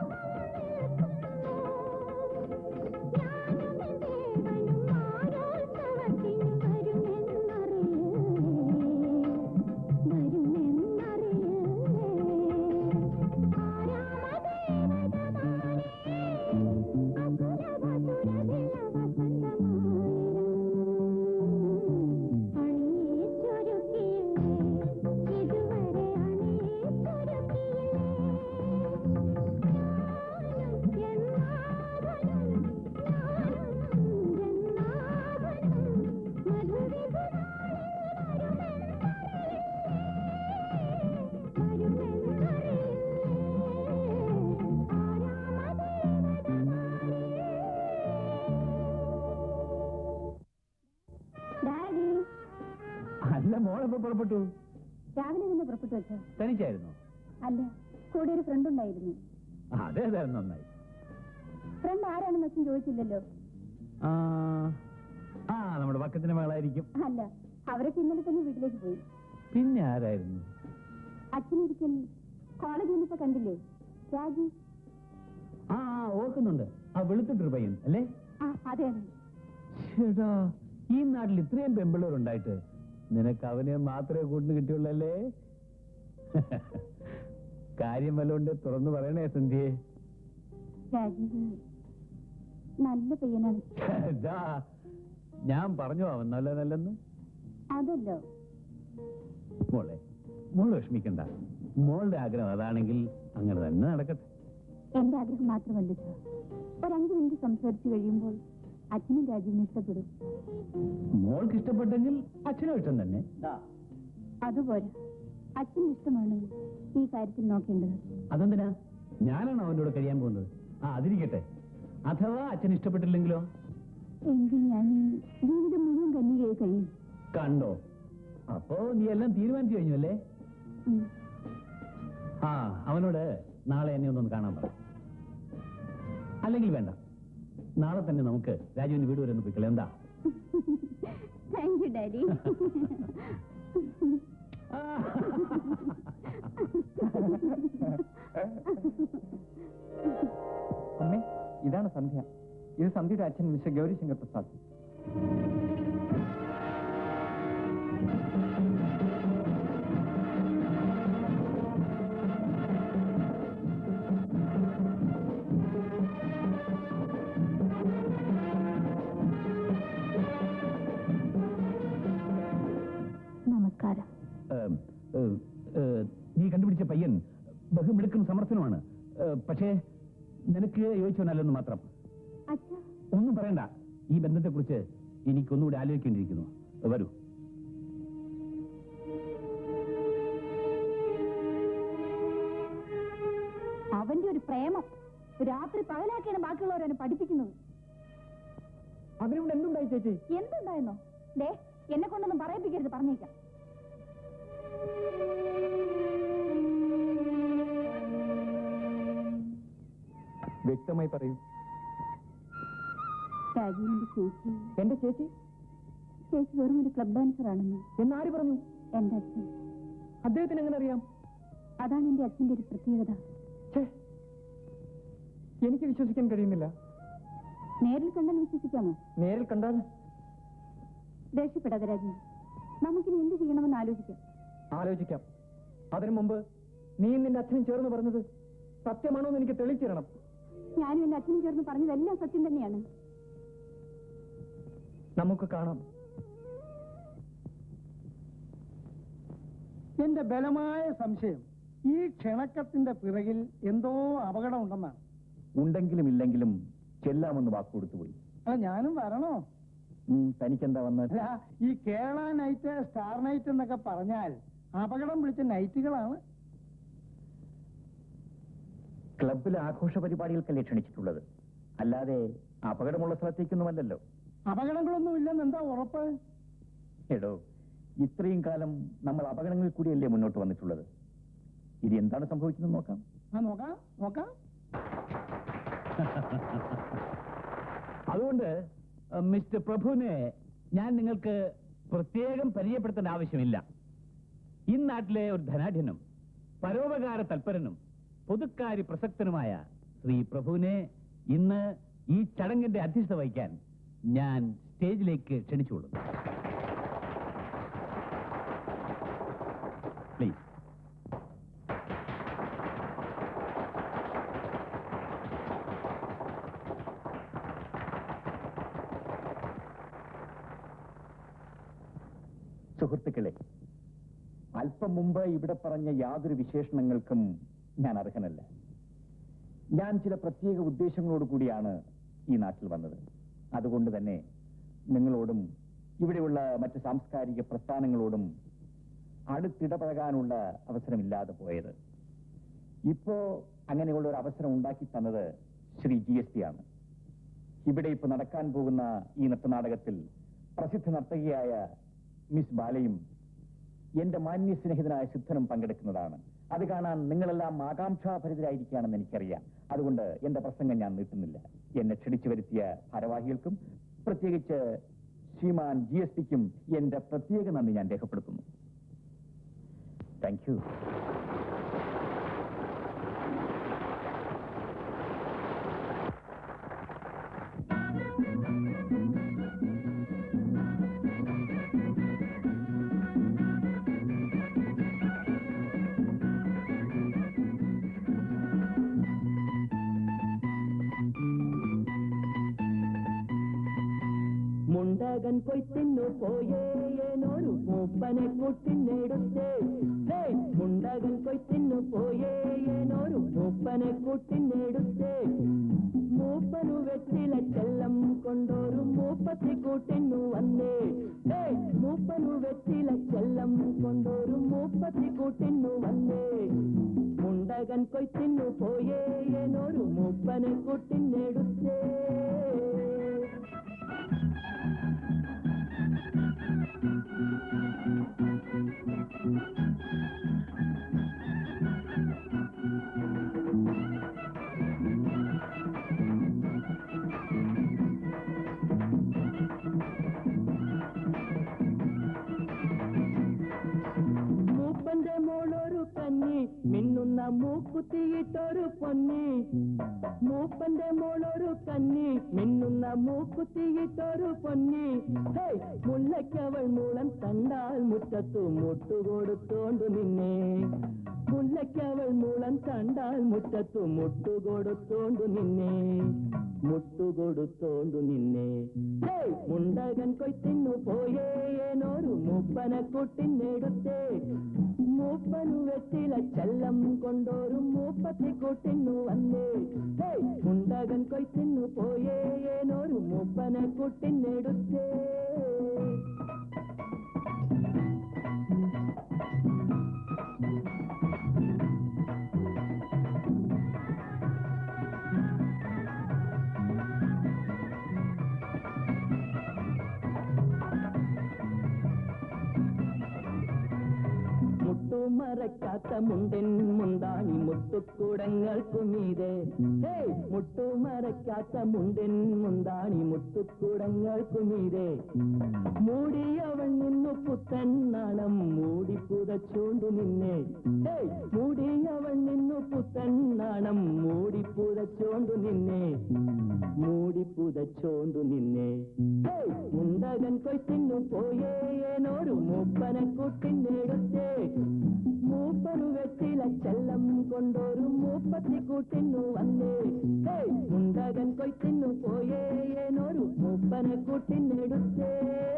ഇതുവരെ ഡാഡി അല്ല മോളെപ്പോ പുറപ്പെട്ടു രാവിലെ തന്നെ പുറപ്പെട്ടു വെച്ചോ തനിച്ചായിരുന്നു അല്ല കൂടെ ഒരു ഫ്രണ്ട് ഉണ്ടായിരുന്നു അതേതായിരുന്നു നന്നായി ഫ്രണ്ട് ആരാണെന്ന് അച്ഛൻ ചോദിച്ചില്ലല്ലോ ആ ആ നമ്മുടെ പക്കത്തിന്റെ മകളായിരിക്കും അല്ല അവരൊക്കെ ഇന്നലെ തന്നെ വീട്ടിലേക്ക് പോയി പിന്നെ ആരായിരുന്നു അച്ഛനൊരിക്കൽ കോളേജിൽ നിന്നിപ്പോ കണ്ടില്ലേ രാജു ഓർക്കുന്നുണ്ട് ആ വെളുത്തിട്ടൊരു പയ്യൻ അല്ലേ ആ അതെ അതെ ചേട്ടാ ഈ നാട്ടിൽ ഇത്രയും പെമ്പിള്ളേരുണ്ടായിട്ട് നിനക്ക് അവനെ മാത്രമേ കൂട്ടിന് കിട്ടിയുള്ളല്ലേ കാര്യം വല്ലോണ്ട് തുറന്നു പറയണേ സന്ധ്യയെ രാജീവ് നല്ല പയ്യനാണ് ദാ, ഞാൻ പറഞ്ഞു അവൻ നല്ല നല്ലെന്ന് അതല്ലോ മോളെ മോള് വിഷമിക്കണ്ട മോളുടെ ആഗ്രഹം അതാണെങ്കിൽ അങ്ങനെ തന്നെ നടക്കട്ടെ എന്റെ ആഗ്രഹം മാത്രമല്ല സാർ ഒരു അഞ്ചു മിനിറ്റ് സംസാരിച്ചു കഴിയുമ്പോൾ അച്ഛനും രാജീവിനും ഇഷ്ടപ്പെടും മോൾക്ക് ഇഷ്ടപ്പെട്ടെങ്കിൽ അച്ഛനും ഇഷ്ടം തന്നെ അതുപോലെ അച്ഛന്റെ ഇഷ്ടമാണ് ഈ കാര്യത്തിൽ നോക്കേണ്ടത് അതെന്തിനാ ഞാനാണ് അവൻ്റെ കൂടെ കഴിയാൻ പോകുന്നത് ആ അതിരിക്കട്ടെ അഥവാ അച്ഛൻ ഇഷ്ടപ്പെട്ടില്ലെങ്കിലോ എങ്കിൽ ഞാൻ ഈ ജീവിതം മുഴുവൻ കന്യകയായി കഴിയും കണ്ടോ അപ്പോ നീ എല്ലാം തീരുമാനിച്ചു കഴിഞ്ഞു അല്ലേ ഉം. ആ അവനോട് നാളെ എന്നെ ഒന്നൊന്ന് കാണാൻ പറ അല്ലെങ്കിൽ വേണ്ട നാളെ തന്നെ നമുക്ക് രാജുവിന്റെ വീട് വരെ ഒന്ന് പോയിക്കളെ എന്താ താങ്ക് യു ഡാഡി അമ്മേ ഇതാണ് സന്ധ്യ ഇത് സന്ധ്യയുടെ അച്ഛൻ മിസ്റ്റർ ഗൗരിശങ്കർ പ്രസാദ് നമസ്കാരം ഏം, ഏ, ഏ, നീ കണ്ടുപിടിച്ച പയ്യൻ ബഹുമിടുക്കും സമർത്ഥനുമാണ് ഏ, പക്ഷേ നിനക്ക് യോജിച്ചവനല്ലെന്ന് മാത്രം അച്ഛാ ഒന്നും പറയണ്ട ഈ ബന്ധത്തെക്കുറിച്ച് എനിക്കൊന്നുകൂടി ആലോചിക്കേണ്ടിയിരിക്കുന്നു വരൂ അവന്റെ ഒരു പ്രേമം രാത്രി പകലാക്കിയാണ് ബാക്കിയുള്ളവരെ പഠിപ്പിക്കുന്നത് അതിനിവിടെ എന്തുണ്ടായി ചേച്ചി എന്തുണ്ടായിരുന്നോ ദേ എന്നെ കൊണ്ടൊന്നും പറയിപ്പിക്കരുത് പറഞ്ഞേക്കാം വ്യക്തമായി പറയൂ രാജീവിന്റെ ചേച്ചി എന്റെ ചേച്ചി ചേച്ചി വെറും ഒരു ക്ലബ് ഡാൻസർ ആണെന്ന് എന്നാര് പറഞ്ഞു എന്റെ അച്ഛൻ അദ്ദേഹത്തിന് എങ്ങനെ അറിയാം അതാണ് എന്റെ അച്ഛന്റെ ഒരു പ്രത്യേകത ഛേ, എനിക്ക് വിശ്വസിക്കാൻ കഴിയുന്നില്ല നേരിൽ കണ്ടാൽ വിശ്വസിക്കാമോ നേരിൽ കണ്ടാൽ ദേഷ്യപ്പെടാതെ രാജീവ് നമുക്കിനി എന്ത് ചെയ്യണമെന്ന് ആലോചിക്കാം ആലോചിക്കാം അതിനു മുമ്പ് നീ നിന്റെ അച്ഛനും ചേർന്ന് പറഞ്ഞത് സത്യമാണോ എന്ന് എനിക്ക് തെളിയിച്ചു തരണം ഞാനും എന്റെ അച്ഛനും ചേർന്ന് പറഞ്ഞതെല്ലാം സത്യം തന്നെയാണ് നമുക്ക് കാണാം എന്റെ ബലമായ സംശയം ഈ ക്ഷണക്കത്തിന്റെ പിറകിൽ എന്തോ അപകടം ഉണ്ടെന്നാണ് ഉണ്ടെങ്കിലും ഇല്ലെങ്കിലും ചെല്ലാമെന്ന് വാക്ക് കൊടുത്തുപോയി അല്ല ഞാനും വരണോ ഉം, തനിക്കെന്താ വന്നത് അല്ല ഈ കേരള നൈറ്റ് സ്റ്റാർ നൈറ്റ് എന്നൊക്കെ പറഞ്ഞാൽ അപകടം പിടിച്ച നൈറ്റുകളാണ് ക്ലബിലെ ആഘോഷ പരിപാടികൾക്കല്ലേ ക്ഷണിച്ചിട്ടുള്ളത് അല്ലാതെ അപകടമുള്ള സ്ഥലത്തേക്കൊന്നുമല്ലല്ലോ അപകടങ്ങളൊന്നും ഇല്ലെന്ന് എന്താ ഉറപ്പ് എടോ ഇത്രയും കാലം നമ്മൾ അപകടങ്ങളിൽ കൂടിയല്ലേ മുന്നോട്ട് വന്നിട്ടുള്ളത് ഇനി എന്താണ് സംഭവിക്കുന്നത് നോക്കാം ആ നോക്കാം നോക്കാം അതുകൊണ്ട് അഹ്, മിസ്റ്റർ പ്രഭുവിനെ ഞാൻ നിങ്ങൾക്ക് പ്രത്യേകം പരിചയപ്പെടുത്തേണ്ട ആവശ്യമില്ല ഈ നാട്ടിലെ ഒരു ധനാഢ്യനും പരോപകാര തൽപരനും പൊതുക്കാര്യ പ്രസക്തനുമായ ശ്രീ പ്രഭുവിനെ ഇന്ന് ഈ ചടങ്ങിന്റെ അധ്യക്ഷത വഹിക്കാൻ ഞാൻ സ്റ്റേജിലേക്ക് ക്ഷണിച്ചുകൊള്ളുന്നു പ്ലീസ് സുഹൃത്തുക്കളെ അല്പം മുമ്പ് ഇവിടെ പറഞ്ഞ യാതൊരു വിശേഷണങ്ങൾക്കും ഞാൻ അർഹനല്ല ഞാൻ ചില പ്രത്യേക ഉദ്ദേശങ്ങളോട് കൂടിയാണ് ഈ നാട്ടിൽ വന്നത് അതുകൊണ്ട് തന്നെ നിങ്ങളോടും ഇവിടെയുള്ള മറ്റ് സാംസ്കാരിക പ്രസ്ഥാനങ്ങളോടും അടുത്തിടപഴകാനുള്ള അവസരമില്ലാതെ പോയത് ഇപ്പോ അങ്ങനെയുള്ള ഒരു അവസരം ഉണ്ടാക്കി തന്നത് ശ്രീ ജി എസ് പി ആണ് ഇവിടെ ഇപ്പൊ നടക്കാൻ പോകുന്ന ഈ നൃത്തനാടകത്തിൽ പ്രസിദ്ധ നർത്തകിയായ മിസ് ബാലയും എന്റെ മാന്യ സ്നേഹിതനായ സിദ്ധനും പങ്കെടുക്കുന്നതാണ് അത് കാണാൻ നിങ്ങളെല്ലാം ആകാംക്ഷാഭരിതരായിരിക്കുകയാണെന്ന് എനിക്കറിയാം അതുകൊണ്ട് എന്റെ പ്രസംഗം ഞാൻ നീട്ടുന്നില്ല എന്നെ ക്ഷണിച്ചു വരുത്തിയ ഭാരവാഹികൾക്കും പ്രത്യേകിച്ച് ശ്രീമാൻ ജി എസ് പിക്കും എന്റെ പ്രത്യേക നന്ദി ഞാൻ രേഖപ്പെടുത്തുന്നു താങ്ക് യു മുണ്ടകൻ കൊയ്ത്തിന്നു പോയേനൊരു മൂപ്പനെ കൂട്ടിനെടുത്തേ ഹേ മുണ്ടകൻ കൊയ്ത്തിന്നു പോയേനൊരു മൂപ്പനെ കൂട്ടിനെടുത്തേ മൂപ്പനു വെറ്റില ചെല്ലം കൊണ്ടൊരു മൂപ്പത്തി കൂട്ടിന്നു വന്നേ ഹേ മൂപ്പനു വെറ്റില ചെല്ലം കൊണ്ടൊരു മൂപ്പത്തി കൂട്ടിന്നു വന്നേ മുണ്ടകൻ കൊയ്ത്തിന്നു പോയേനൊരു മൂപ്പനെ കൂട്ടിനെടുത്തേ മൂപ്പന്റെ മോളൊരു കന്നി മിന്നുന്ന മൂക്കുത്തിയിട്ടൊരു പൊന്നി മൂപ്പന്റെ മോളൊരു കന്നി മിന്നുന്ന മൂക്കുത്തിയിട്ടൊരു പൊന്നി ഹേയ് മുല്ലയ്ക്കവൾ മൂളം കണ്ടാൽ മുറ്റത്തു മുട്ടുകൊടുത്തോണ്ടു നിന്നെ മുല്ലയ്ക്കവൾ മൂളം കണ്ടാൽ മുറ്റത്തു മുട്ടുകൊടുത്തോണ്ടു നിന്നെ മുട്ടുകൊടുത്തോണ്ടു നിന്നെ ഹേയ് മുണ്ടകൻ കൊയ്ത്തിന്നു പോയേനൊരു മൂപ്പനെ കൂട്ടിനെടുത്തേ മൂപ്പനു വെറ്റില ചെല്ലം കൊണ്ടൊരു മൂപ്പത്തി കൂട്ടിന്നു വന്നേ ഹേയ് മുണ്ടകൻ കൊയ്ത്തിന്നു പോയേനൊരു മൂപ്പനെ കൂട്ടിനെടുത്തേ മുട്ടുമറക്കാത്ത മുണ്ടൻ മുന്താണി മുട്ടുക്കുടങ്ങൾക്കുമീതെ ഹേയ് മുട്ടുമറക്കാത്ത മുണ്ടൻ മുന്താണി മുട്ടുക്കുടങ്ങൾക്കുമീതെ മൂടിയവൻ നിന്നു പുത്തൻ നാണം മൂടി പുതച്ചോണ്ടു നിന്നെ ഹേയ് മൂടിയവൻ നിന്നു പുത്തൻ നാണം മൂടി പുതച്ചോണ്ടു നിന്നെ മൂടി പുതച്ചോണ്ടു നിന്നെ ഹേയ് മുണ്ടകൻ കൊയ്ത്തിന്നു പോയേനൊരു മൂപ്പനെ കൂട്ടിനെടുത്തേ മൂപ്പനു വെറ്റില ചെല്ലം കൊണ്ടൊരു മൂപ്പത്തി കൂട്ടിന്നു വന്നേ ഹേയ് മുണ്ടകൻ കൊയ്ത്തിന്നു പോയേനൊരു മൂപ്പനെ കൂട്ടിനെടുത്തേ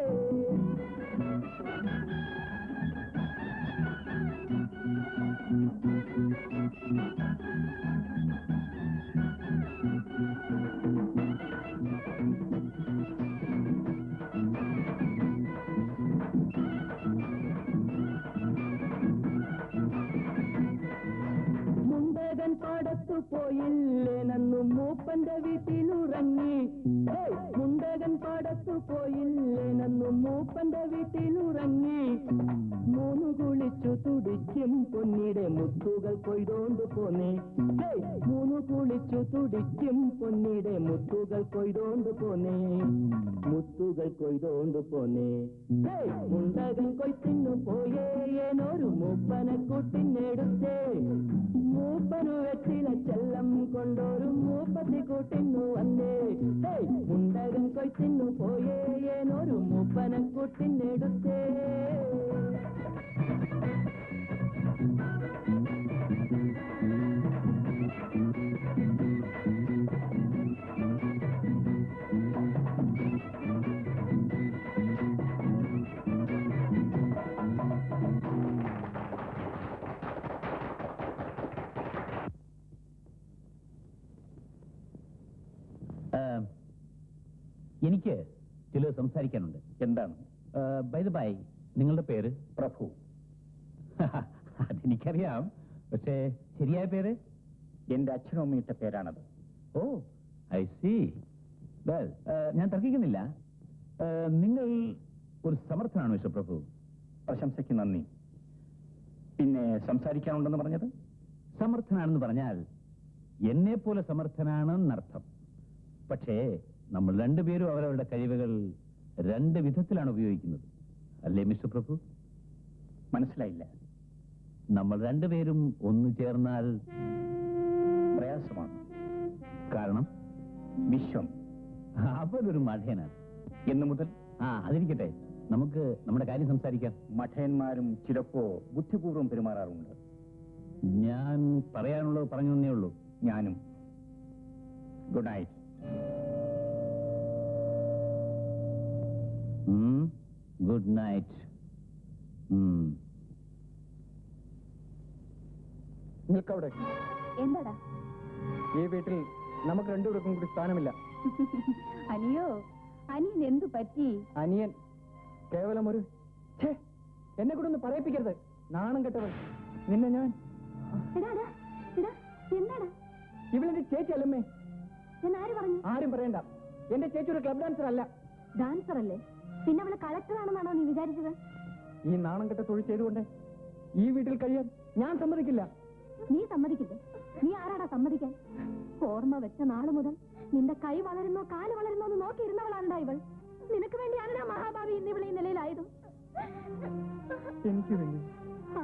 മുണ്ടകൻ പാടത്തു പോയില്ലേ നന്നു മൂപ്പന്റെ വീട്ടിലുറങ്ങി ഹേയ്, മുണ്ടകൻ പാടത്തു പോയില്ലേ നന്നു മൂപ്പന്റെ വീട്ടിലുറങ്ങി മൂന്നു കുളിച്ചു തുടിക്കും പൊന്നിടെ മുത്തുകൾ കൊയ്തോണ്ടു പോന്നേ ഹേയ്, മൂന്നു കുളിച്ചു തുടിക്കും പൊന്നിടെ മുത്തുകൾ കൊയ്തോണ്ടു പോന്നേ മുത്തുകൾ കൊയ്തോണ്ടു പോന്നേ ഹേയ്, മുണ്ടകൻ കൊയ്ത്തിന്നു പോയേനൊരു മൂപ്പനെ കൂട്ടിനെടുത്തേ മൂപ്പനു വെറ്റില ചെല്ലം കൊണ്ടൊരു മൂപ്പത്തി കൂട്ടിന്നു വന്നേ ഹേയ്, മുണ്ടകൻ കൊയ്ത്തിന്നു പോയേനൊരു മൂപ്പനെ കൂട്ടിനെടുത്തേ എനിക്ക് ചിലത് സംസാരിക്കാനുണ്ട് എന്താണ് ബൈ ദ ബൈ നിങ്ങളുടെ പേര് പ്രഭു അതെനിക്കറിയാം പക്ഷേ ശരിയായ പേര് എന്റെ അച്ഛനും അമ്മയിട്ട പേരാണത് ഓ ഐ സി വെൽ ഞാൻ തർക്കിക്കുന്നില്ല ഏഹ്, നിങ്ങൾ ഒരു സമർത്ഥനാണ് മിസ്റ്റർ പ്രഭു പ്രശംസയ്ക്ക് നന്ദി പിന്നെ സംസാരിക്കാനുണ്ടെന്ന് പറഞ്ഞത് സമർത്ഥനാണെന്ന് പറഞ്ഞാൽ എന്നെ പോലെ സമർത്ഥനാണെന്നർത്ഥം പക്ഷേ നമ്മൾ രണ്ടുപേരും അവരവരുടെ കഴിവുകൾ രണ്ട് വിധത്തിലാണ് ഉപയോഗിക്കുന്നത് അല്ലേ മിസ്റ്റർ പ്രഭു മനസ്സിലായില്ല നമ്മൾ രണ്ടുപേരും ഒന്നു ചേർന്നാൽ പ്രയാസമാണ് കാരണം വിശ്വം അവനൊരു മഠയനാണ് എന്നു മുതൽ ആ അതിരിക്കട്ടെ നമുക്ക് നമ്മുടെ കാര്യം സംസാരിക്കാം മഠയന്മാരും ചിലപ്പോ ബുദ്ധിപൂർവ്വം പെരുമാറാറുണ്ട് ഞാൻ പറയാനുള്ളത് പറഞ്ഞു തന്നേ ഉള്ളൂ ഞാനും ഗുഡ് നൈറ്റ് ഗുഡ് നൈറ്റ് നിൽക്കവിടെ എന്താടാ ഈ വീട്ടിൽ നമുക്ക് രണ്ടുപേർക്കും കൂടി സ്ഥാനമില്ല അനിയോ അനിയൻ എന്തു പറ്റി അനിയൻ കേവലം ഒരു ഛേ, എന്നെ കൂടെ ഒന്ന് പറയിപ്പിക്കരുത് നാണം കെട്ടവൻ നിന്നെ ഞാൻ എടാ എടാ, എടാ എന്താടാ ഇവളെന്റെ ചേച്ചി അല്ലമ്മേ ഞാൻ ആര് പറഞ്ഞു ആരും പറയണ്ട എന്റെ ചേച്ചി ഒരു ക്ലബ് ഡാൻസർ അല്ല ഡാൻസർ അല്ലേ പിന്നെ അവള് കളക്ടറാണെന്നാണോ നീ വിചാരിച്ചത് ഈ നാണം കെട്ട തൊഴിൽ ചെയ്തുകൊണ്ട് ഈ വീട്ടിൽ കഴിയാൻ ഞാൻ സമ്മതിക്കില്ല നീ സമ്മതിക്കില്ലേ നീ ആരാടാ സമ്മതിക്കാൻ ഓർമ്മ വെച്ച നാള് മുതൽ നിന്റെ കൈ വളരുന്നോ കാല് വളരുന്നോ എന്ന് നോക്കിയിരുന്നവളാണ്ടാ ഇവൾ നിനക്ക് വേണ്ടിയാണ് ഞാൻ മഹാഭാവി ഇന്ന് ഇവളെ ഈ നിലയിലായതും എനിക്ക് വേണ്ടി ആ.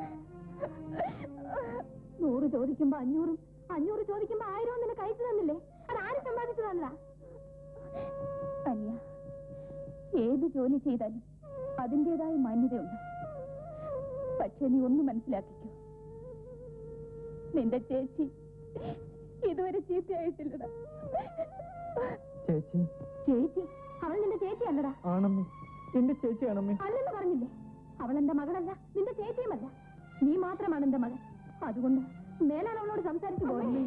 നൂറ് ചോദിക്കുമ്പോ അഞ്ഞൂറും അഞ്ഞൂറ് ചോദിക്കുമ്പോ ആയിരവും നിനക്ക് അയച്ചു തന്നില്ലേ അത് ആര് സമ്പാദിച്ചു തന്നതാ അനിയ ഏത് ജോലി ചെയ്താലും അതിൻ്റെതായ മാന്യതയുണ്ട് പക്ഷെ നീ ഒന്ന് മനസ്സിലാക്കിക്കോ നിന്റെ ചേച്ചി ഇതുവരെ ചീത്തയായിട്ടില്ലടാ ചേച്ചി ചേച്ചി അവൾ നിന്റെ ചേച്ചി അല്ലടാ ആണമ്മേ എന്റെ ചേച്ചിയാണമ്മേ അല്ലെന്ന് പറഞ്ഞില്ലേ അവൾ എന്റെ മകളല്ല നിന്റെ ചേച്ചിയുമല്ല നീ മാത്രമാണ് എന്റെ മകൻ അതുകൊണ്ട് മേലാൽ അവളോട് സംസാരിച്ചു പോകല്ലേ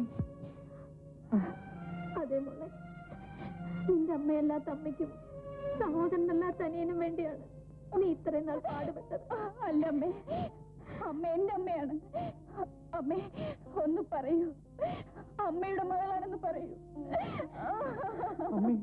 അതെ മോളെ നിന്റെ അമ്മയല്ലാത്ത അമ്മയ്ക്കും സഹോദരനല്ലാത്ത അനിയനും വേണ്ടിയാണ് നീ ഇത്രയും നാൾ പാടുപെട്ടത് അല്ല അമ്മേ അമ്മ എന്റെ അമ്മയാണ് അമ്മേ ഒന്ന് പറയൂ അമ്മയുടെ മകളാണെന്ന് പറയൂ അമ്മേ.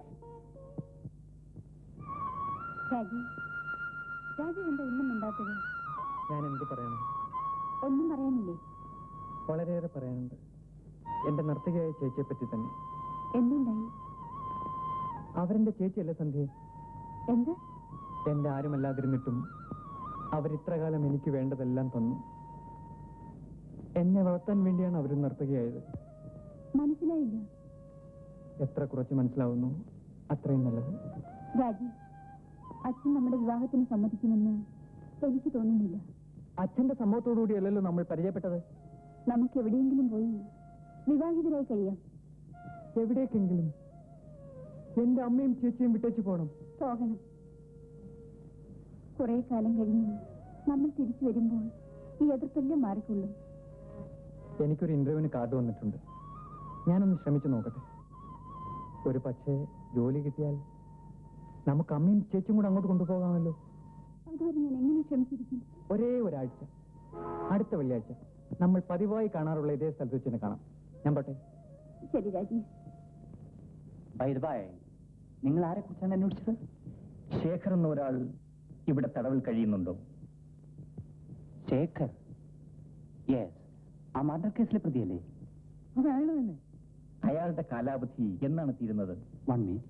രാജി രാജി എന്താ ഒന്നും മിണ്ടാത്തത് ഞാൻ എന്ത് പറയണം ഒന്നും പറയാനില്ലേ വളരെയേറെ പറയാനുണ്ട് എന്റെ നർത്തകിയായ ചേച്ചിയെ പറ്റി തന്നെ എന്തുണ്ടായി അവരെന്റെ ചേച്ചിയല്ലേ സന്ധ്യ എന്ത് എന്റെ ആരുമല്ലാതിരുന്നിട്ടും അവരിത്രകാലം എനിക്ക് വേണ്ടതെല്ലാം തന്നു എന്നെ വളർത്താൻ വേണ്ടിയാണ് അവർ നർത്തകിയായത് മനസ്സിലായില്ല എത്ര കുറച്ച് മനസ്സിലാവുന്നു അത്രയും നല്ലത് രാജി അച്ഛൻ നമ്മുടെ വിവാഹത്തിന് സമ്മതിക്കുമെന്ന് എനിക്ക് തോന്നുന്നില്ല അച്ഛന്റെ സമ്മതത്തോടുകൂടിയല്ലല്ലോ നമ്മൾ പരിചയപ്പെട്ടത് നമുക്ക് എവിടെയെങ്കിലും പോയി വിവാഹിതരായി കഴിയാം എവിടേക്കെങ്കിലും എന്റെ അമ്മയും ചേച്ചിയും വിട്ടേച്ചു പോകണം പോകണം കുറെ കാലം കഴിഞ്ഞ് നമ്മൾ തിരിച്ചു വരുമ്പോൾ ഈ എതിർപ്പെല്ലാം മാറിക്കൊള്ളും എനിക്കൊരു ഇന്റർവ്യൂവിന് കാർഡ് വന്നിട്ടുണ്ട് ഞാനൊന്ന് ശ്രമിച്ചു നോക്കട്ടെ ഒരു പക്ഷേ ജോലി കിട്ടിയാൽ നമുക്ക് അമ്മയും ചേച്ചിയും കൂടെ അങ്ങോട്ട് കൊണ്ടുപോകാമല്ലോ അതുവരെ ഞാൻ എങ്ങനെ ക്ഷമിച്ചിരിക്കും ഒരേ ഒരാഴ്ച അടുത്ത വെള്ളിയാഴ്ച നമ്മൾ പതിവായി കാണാറുള്ള ഇതേ സ്ഥലത്ത് വെച്ച് തന്നെ കാണാം ഞാൻ പോട്ടെ ശരി രാജി ബൈ നിങ്ങൾ ആരെ കുറിച്ചാണ് അന്വേഷിച്ചത് ശേഖർ എന്ന ഒരാൾ ഇവിടെ തടവിൽ കഴിയുന്നുണ്ടോ ശേഖർ യെസ് ആ മർഡർ കേസിലെ പ്രതിയല്ലേ അയാൾ തന്നെ അയാളുടെ കാലാവധി എന്നാണ് തീരുന്നത് വൺ മിനിറ്റ്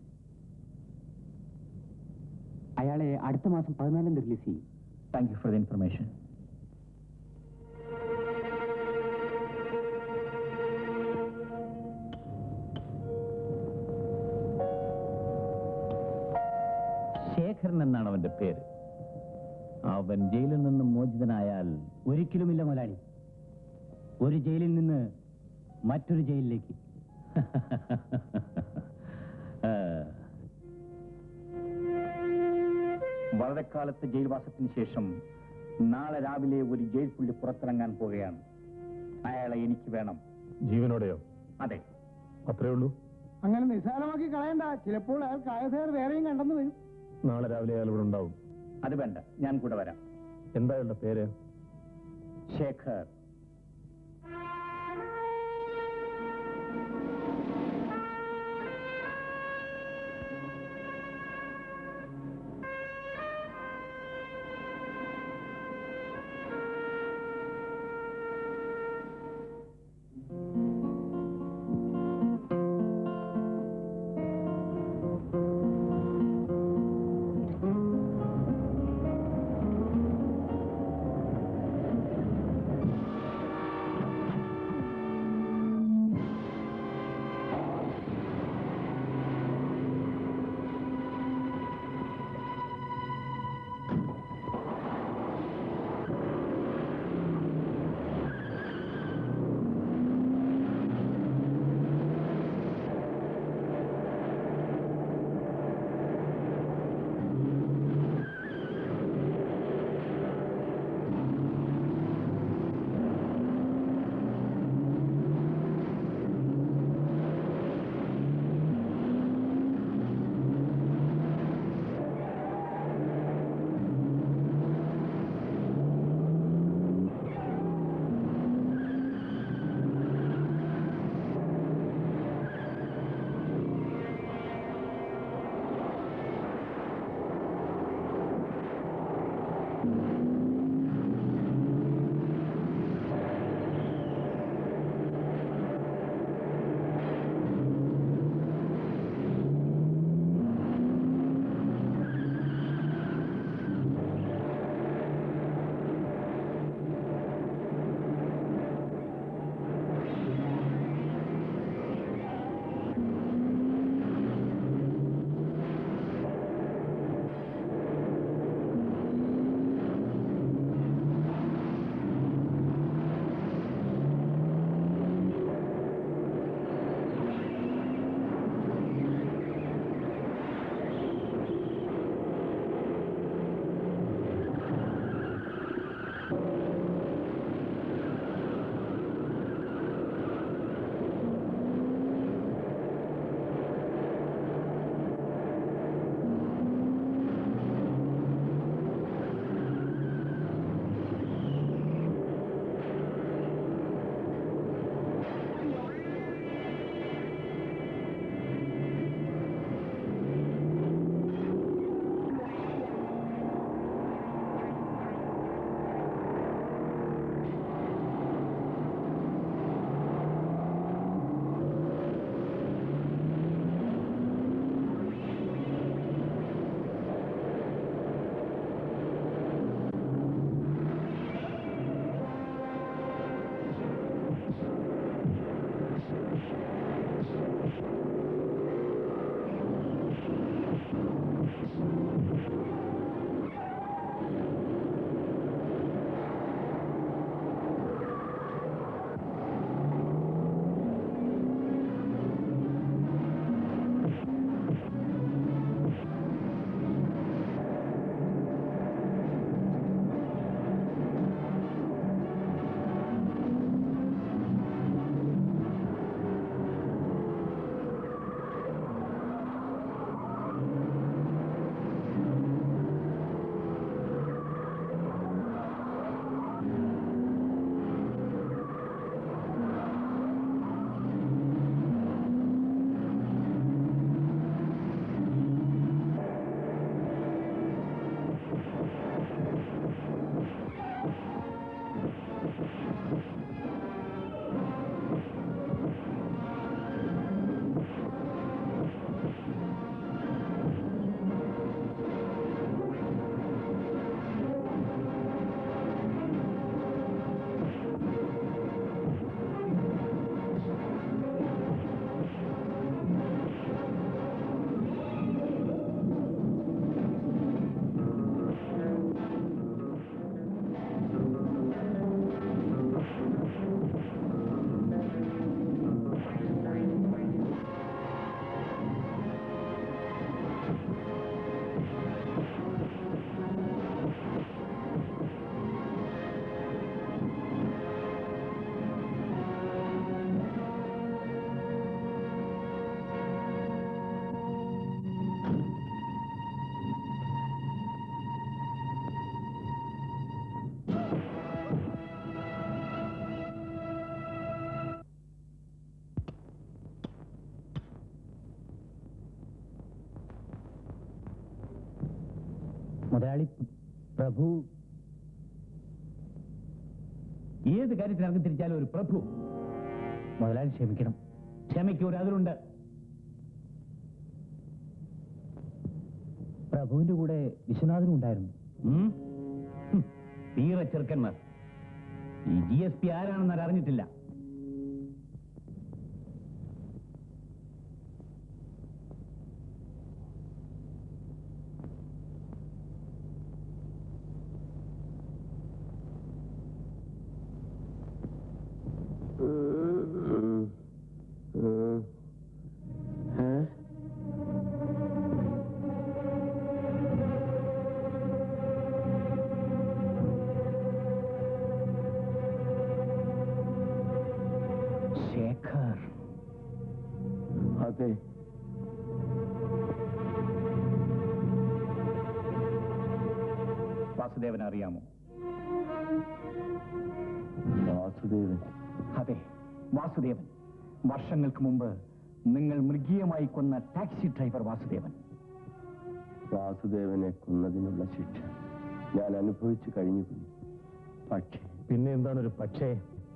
അയാളെ അടുത്ത മാസം പതിനാലാം തീയതി റിലീസ് ചെയ്യും thank you for the information Sekharan എന്നാണ് അവന്റെ പേര് അവൻ ജയിലിൽ നിന്നും മോചിതനായാൽ ഒരിക്കലുമില്ല മുലാളി ഒരു ജയിലിൽ നിന്ന് മറ്റൊരു ജയിലിലേക്ക് ആ. വളരെ കാലത്തെ ജയിൽവാസത്തിന് ശേഷം നാളെ രാവിലെ ഒരു ജയിൽ പുള്ളി പുറത്തിറങ്ങാൻ പോവുകയാണ് അയാളെ എനിക്ക് വേണം ജീവനോടെയോ അതെ അത്രേ ഉള്ളൂ അങ്ങനെ നിസ്സാരമാക്കി കളയണ്ട ചിലപ്പോൾ അയാൾ കായസേർ വേറെയും കണ്ടെന്ന് വരും നാളെ രാവിലെ അയാൾ ഇവിടെ ഉണ്ടാവും അത് വേണ്ട ഞാൻ കൂടെ വരാം എന്താ അയാളുടെ പേര് ശേഖർ മുതലാളി പ്രഭു ഏത് കാര്യത്തിൽ ഇറങ്ങി തിരിച്ചാലും ഒരു പ്രഭു മുതലാളി ക്ഷമിക്കണം ക്ഷമയ്ക്ക് ഒരു അതിലുണ്ട് പ്രഭുവിന്റെ കൂടെ വിശ്വനാഥനും ഉണ്ടായിരുന്നു തീര ചെറുക്കന്മാർ ഈ ജി എസ് പി ആരാണെന്ന് അറിഞ്ഞിട്ടില്ല ശേഖർ അതെ വാസുദേവൻ അറിയാമോ വാസുദേവൻ അതെ വാസുദേവൻ വർഷങ്ങൾക്ക് മുമ്പ് നിങ്ങൾ മൃഗീയമായി കൊന്ന ടാക്സി ഡ്രൈവർ വാസുദേവൻ വാസുദേവനെ കൊന്നതിനുള്ള ശിക്ഷ ഞാൻ അനുഭവിച്ചു കഴിഞ്ഞു കുഞ്ഞു പക്ഷേ പിന്നെ എന്താണ് ഒരു പക്ഷേ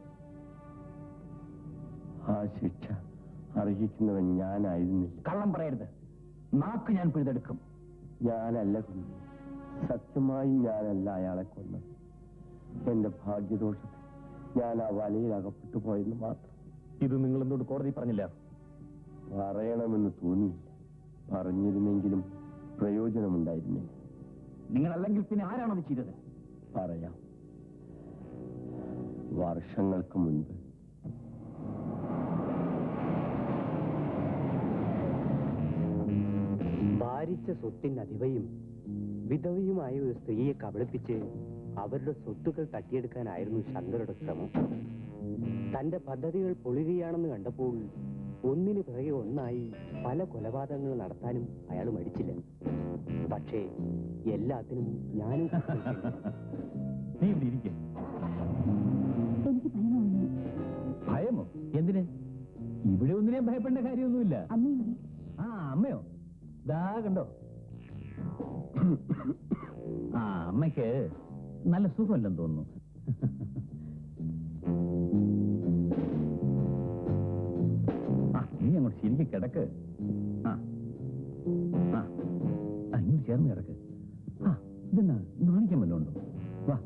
ആ ശിക്ഷ അർഹിക്കുന്നവൻ ഞാനായിരുന്നില്ല കള്ളം പറയരുത് നാക്ക് ഞാൻ പിഴുതെടുക്കും ഞാനല്ല കുഞ്ഞു സത്യമായി ഞാനല്ല അയാളെ കൊന്നത് എന്റെ ഭാഗ്യദോഷത്തിൽ ഞാൻ ആ വലയിൽ അകപ്പെട്ടു പോയെന്ന് മാത്രം ഇത് നിങ്ങൾ എന്നോട് കോടതി പറഞ്ഞില്ല പറയണമെന്ന് തോന്നിയില്ല പറഞ്ഞിരുന്നെങ്കിലും പ്രയോജനമുണ്ടായിരുന്നില്ല നിങ്ങളല്ലെങ്കിൽ പിന്നെ ആരാണത് ചെയ്തത് പറയാം വർഷങ്ങൾക്ക് മുൻപ് ഭാരിച്ച സ്വത്തിന് അധിപയും വിധവയുമായ ഒരു സ്ത്രീയെ കബളിപ്പിച്ച് അവരുടെ സ്വത്തുക്കൾ തട്ടിയെടുക്കാനായിരുന്നു ശങ്കരുടെ ശ്രമം തന്റെ പദ്ധതികൾ പൊളിയുകയാണെന്ന് കണ്ടപ്പോൾ ഒന്നിനു പിറകെ ഒന്നായി പല കൊലപാതകങ്ങൾ നടത്താനും അയാൾ മടിച്ചില്ല പക്ഷേ എല്ലാത്തിനും ഞാനും കൂട്ടുനിൽക്കേണ്ടി വന്നു. നീ ഇവിടെ ഇരിക്കും എനിക്ക് ഭയമാവുന്നു ഭയമോ എന്തിന് ഇവിടെ ഒന്നിനെയും ഭയപ്പെടേണ്ട കാര്യമൊന്നുമില്ല അമ്മയുടെ ആ അമ്മയോ ദാ കണ്ടോ ആ അമ്മയ്ക്ക് നല്ല സുഖമല്ലെന്ന് തോന്നുന്നു ആ നീ അങ്ങോട്ട് ശരിക്കും കിടക്ക് ആ ആ ആ, ഇങ്ങോട്ട് ചേർന്ന് കിടക്ക് ആ ഇതെന്നാ നാണിക്കാൻ വല്ലതും ഉണ്ടോ വാ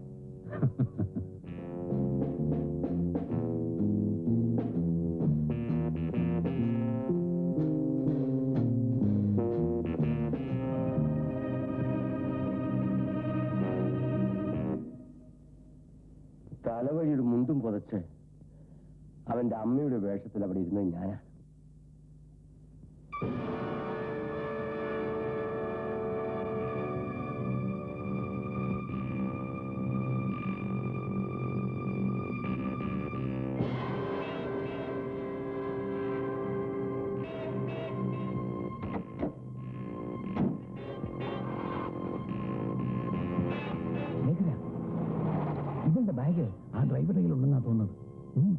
തലവഴിയുടെ മുണ്ടും പുതച്ച് അവന്റെ അമ്മയുടെ വേഷത്തിൽ അവിടെ ഇരുന്നത് ഞാനാണ് ശേഖര ഇവളുടെ ബാഗ് ആ ഡ്രൈവറുടെ കയ്യിലുണ്ടെന്നാ തോന്നുന്നത് ഉം.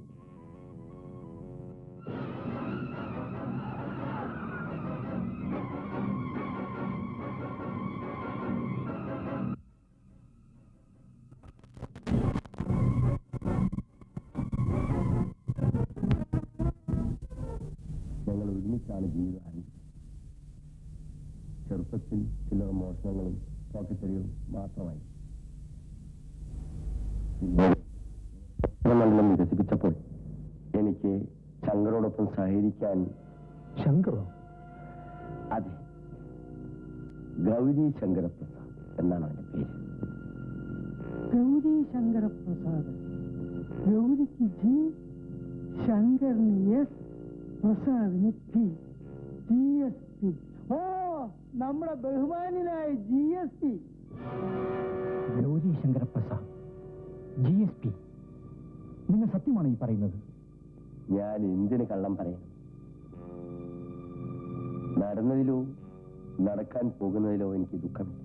ഞങ്ങൾ ഒരുമിച്ചാണ് ജീവിതം ആരംഭിച്ചത് ചെറുപ്പത്തിൽ ചിലർ മോഷണങ്ങളും പോക്കറ്റടികളും മാത്രമായി പിന്നെ മണ്ഡലം വികസിപ്പിച്ചപ്പോൾ എനിക്ക് ശങ്കരോടൊപ്പം സഹകരിക്കാൻ ശങ്കറോ അതെ ഗൗരി ശങ്കരപ്രസാദ് എന്നാണ് അവന്റെ പേര് ഗൗരി ശങ്കരപ്രസാദ് ഗൗരിക്ക് ജി ശങ്കറിന് എസ് പ്രസാദിന് P G S P oh നമ്മുടെ ബഹുമാനായ G S P Gauri Shankaraprasad G S P നിങ്ങൾ സത്യമാണോ ഈ പറയുന്നത് ഞാൻ എന്തിന് കള്ളം പറയണം നടന്നതിലോ നടക്കാൻ പോകുന്നതിലോ എനിക്ക് ദുഃഖമില്ല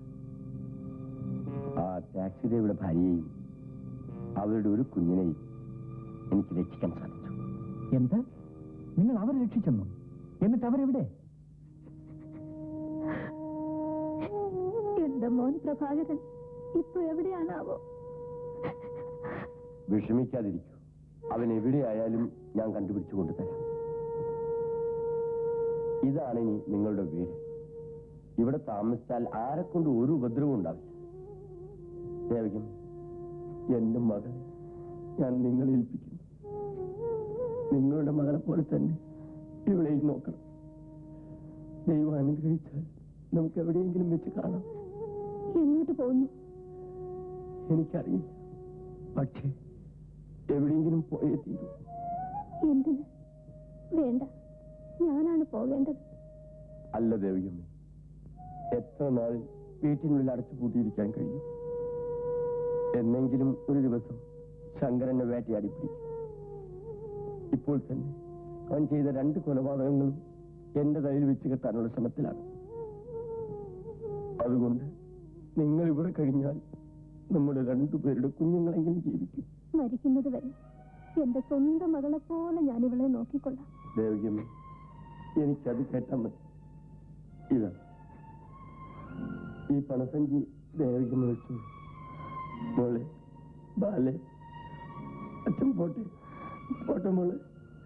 ആ ടാക്സി ഡ്രൈവറുടെ ഭാര്യയെയും അവരുടെ ഒരു കുഞ്ഞിനെയും എനിക്ക് രക്ഷിക്കാൻ സാധിച്ചു എന്ത് നിങ്ങൾ അവരെ രക്ഷിച്ചെന്നു എന്നിട്ട് അവരെവിടെ എന്റെ മോൻ മോൻ പ്രഭാകരൻ ഇപ്പൊ എവിടെയാണാവോ വിഷമിക്കാതിരിക്കൂ അവൻ എവിടെയായാലും ഞാൻ കണ്ടുപിടിച്ചു കൊണ്ടുതരാം ഇതാണ് ഇനി നിങ്ങളുടെ വീട് ഇവിടെ താമസിച്ചാൽ ആരെക്കൊണ്ട് ഒരു ഉപദ്രവം ഉണ്ടാവില്ല ദേവികം എന്റെ മകളെ ഞാൻ നിങ്ങളെ ഏൽപ്പിക്കുന്നു നിങ്ങളുടെ മകളെ പോലെ തന്നെ ഇവിടെയും നോക്കണം ദൈവം അനുഗ്രഹിച്ചാൽ നമുക്ക് എവിടെയെങ്കിലും വെച്ച് കാണാം എങ്ങോട്ട് പോകുന്നു എനിക്കറിയില്ല പക്ഷേ എവിടെയെങ്കിലും പോയേ തീരൂ എന്തിന് വേണ്ട ഞാനാണ് പോകേണ്ടത് അല്ല ദേവിയമ്മേ എത്ര നാൾ വീട്ടിനുള്ളിൽ അടച്ചു പൂട്ടിയിരിക്കാൻ കഴിയും എന്നെങ്കിലും ഒരു ദിവസം ശങ്കരനെ വേട്ടയാടി പിടിക്കും ഇപ്പോൾ തന്നെ അവൻ ചെയ്ത രണ്ട് കൊലപാതകങ്ങളും എന്റെ തലയിൽ വെച്ച് കെട്ടാനുള്ള ശ്രമത്തിലാണ് അതുകൊണ്ട് നിങ്ങൾ ഇവിടെ കഴിഞ്ഞാൽ നമ്മുടെ രണ്ടുപേരുടെ കുഞ്ഞുങ്ങളെങ്കിലും ജീവിക്കും മരിക്കുന്നത് വരെ എന്റെ സ്വന്തം മകളെ പോലെ ഞാൻ ഇവളെ നോക്കിക്കൊള്ളാം ദേവികമ്മേ എനിക്കത് കേട്ടാൽ മതി ഇതാ ഈ പണസഞ്ചി ദേവികമ്മ വെച്ചു മോളെ ബാലെ അച്ഛൻ പോട്ടെ പോട്ടെ മോളെ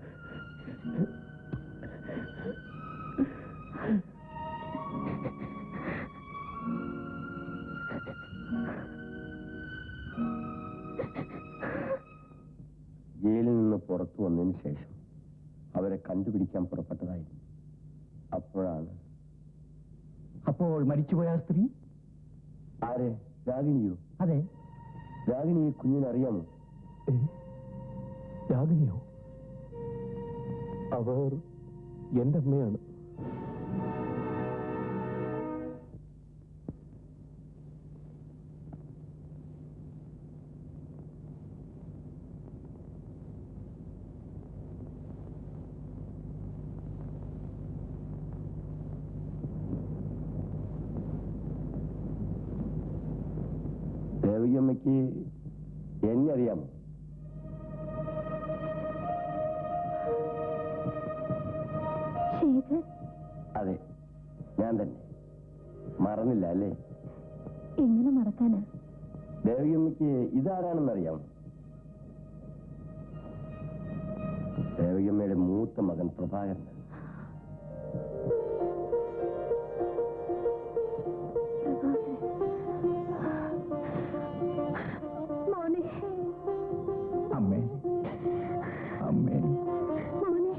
ജയിലിൽ നിന്ന് പുറത്തു വന്നതിന് ശേഷം അവരെ കണ്ടുപിടിക്കാൻ പുറപ്പെട്ടതായിരുന്നു അപ്പോഴാണ് അപ്പോൾ മരിച്ചുപോയ ആ സ്ത്രീ ആരെ രാഗിണിയോ അതെ രാഗിണിയെ കുഞ്ഞിനറിയാമോ ഏ? രാഗിണിയോ അവർ എന്റെ അമ്മയാണ് ദേവികമ്മയ്ക്ക് എന്നെ അറിയാമോ ശേഖർ അതെ ഞാൻ തന്നെ മറന്നില്ല അല്ലേ എങ്ങനെ മറക്കാനാ ദേവികമ്മയ്ക്ക് ഇതാരാണെന്നറിയാമോ ദേവികമ്മയുടെ മൂത്ത മകൻ പ്രഭാകരൻ മോനെ അമ്മേ അമ്മേ മോനെ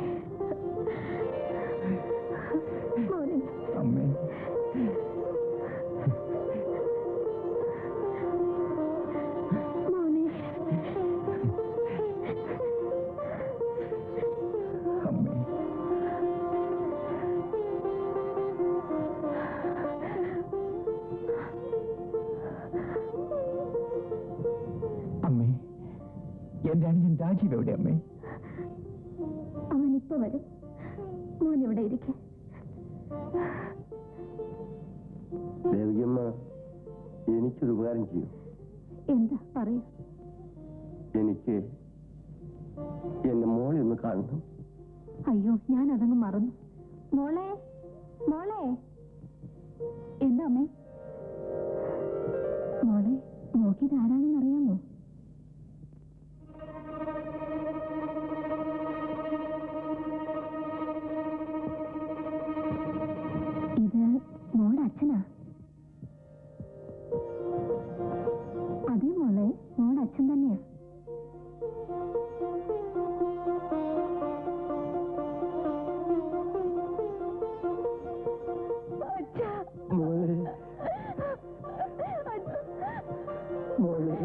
മോനെ അമ്മേ മോനെ അമ്മേ അമ്മേ എന്റെ അനുജൻ രാജീവ് എവിടെ അമ്മേ അവൻ ഇപ്പൊ വരും മോൻ ഇവിടെ ഇരിക്കെ ദേവികമ്മ എനിക്കൊരു ഉപകാരം ചെയ്യും എന്താ പറയൂ എനിക്ക് എന്റെ മോളെ ഒന്ന് കാണണം അയ്യോ ഞാൻ അതങ്ങ് മറന്നു മോളെ മോളെ എന്താ അമ്മേ മോളെ നോക്കിയത് ആരാണെന്ന് അറിയാമോ ഇത് മോളുടെ അച്ഛനാ അതെ മോളെ മോളുടെ അച്ഛൻ തന്നെയാ മോളെ മോളെ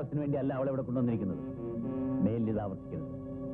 വിലാസത്തിന് വേണ്ടി അല്ല അവളെ ഇവിടെ കൊണ്ടുവന്നിരിക്കുന്നത് മേലിൽ ഇത് ആവർത്തിക്കരുത്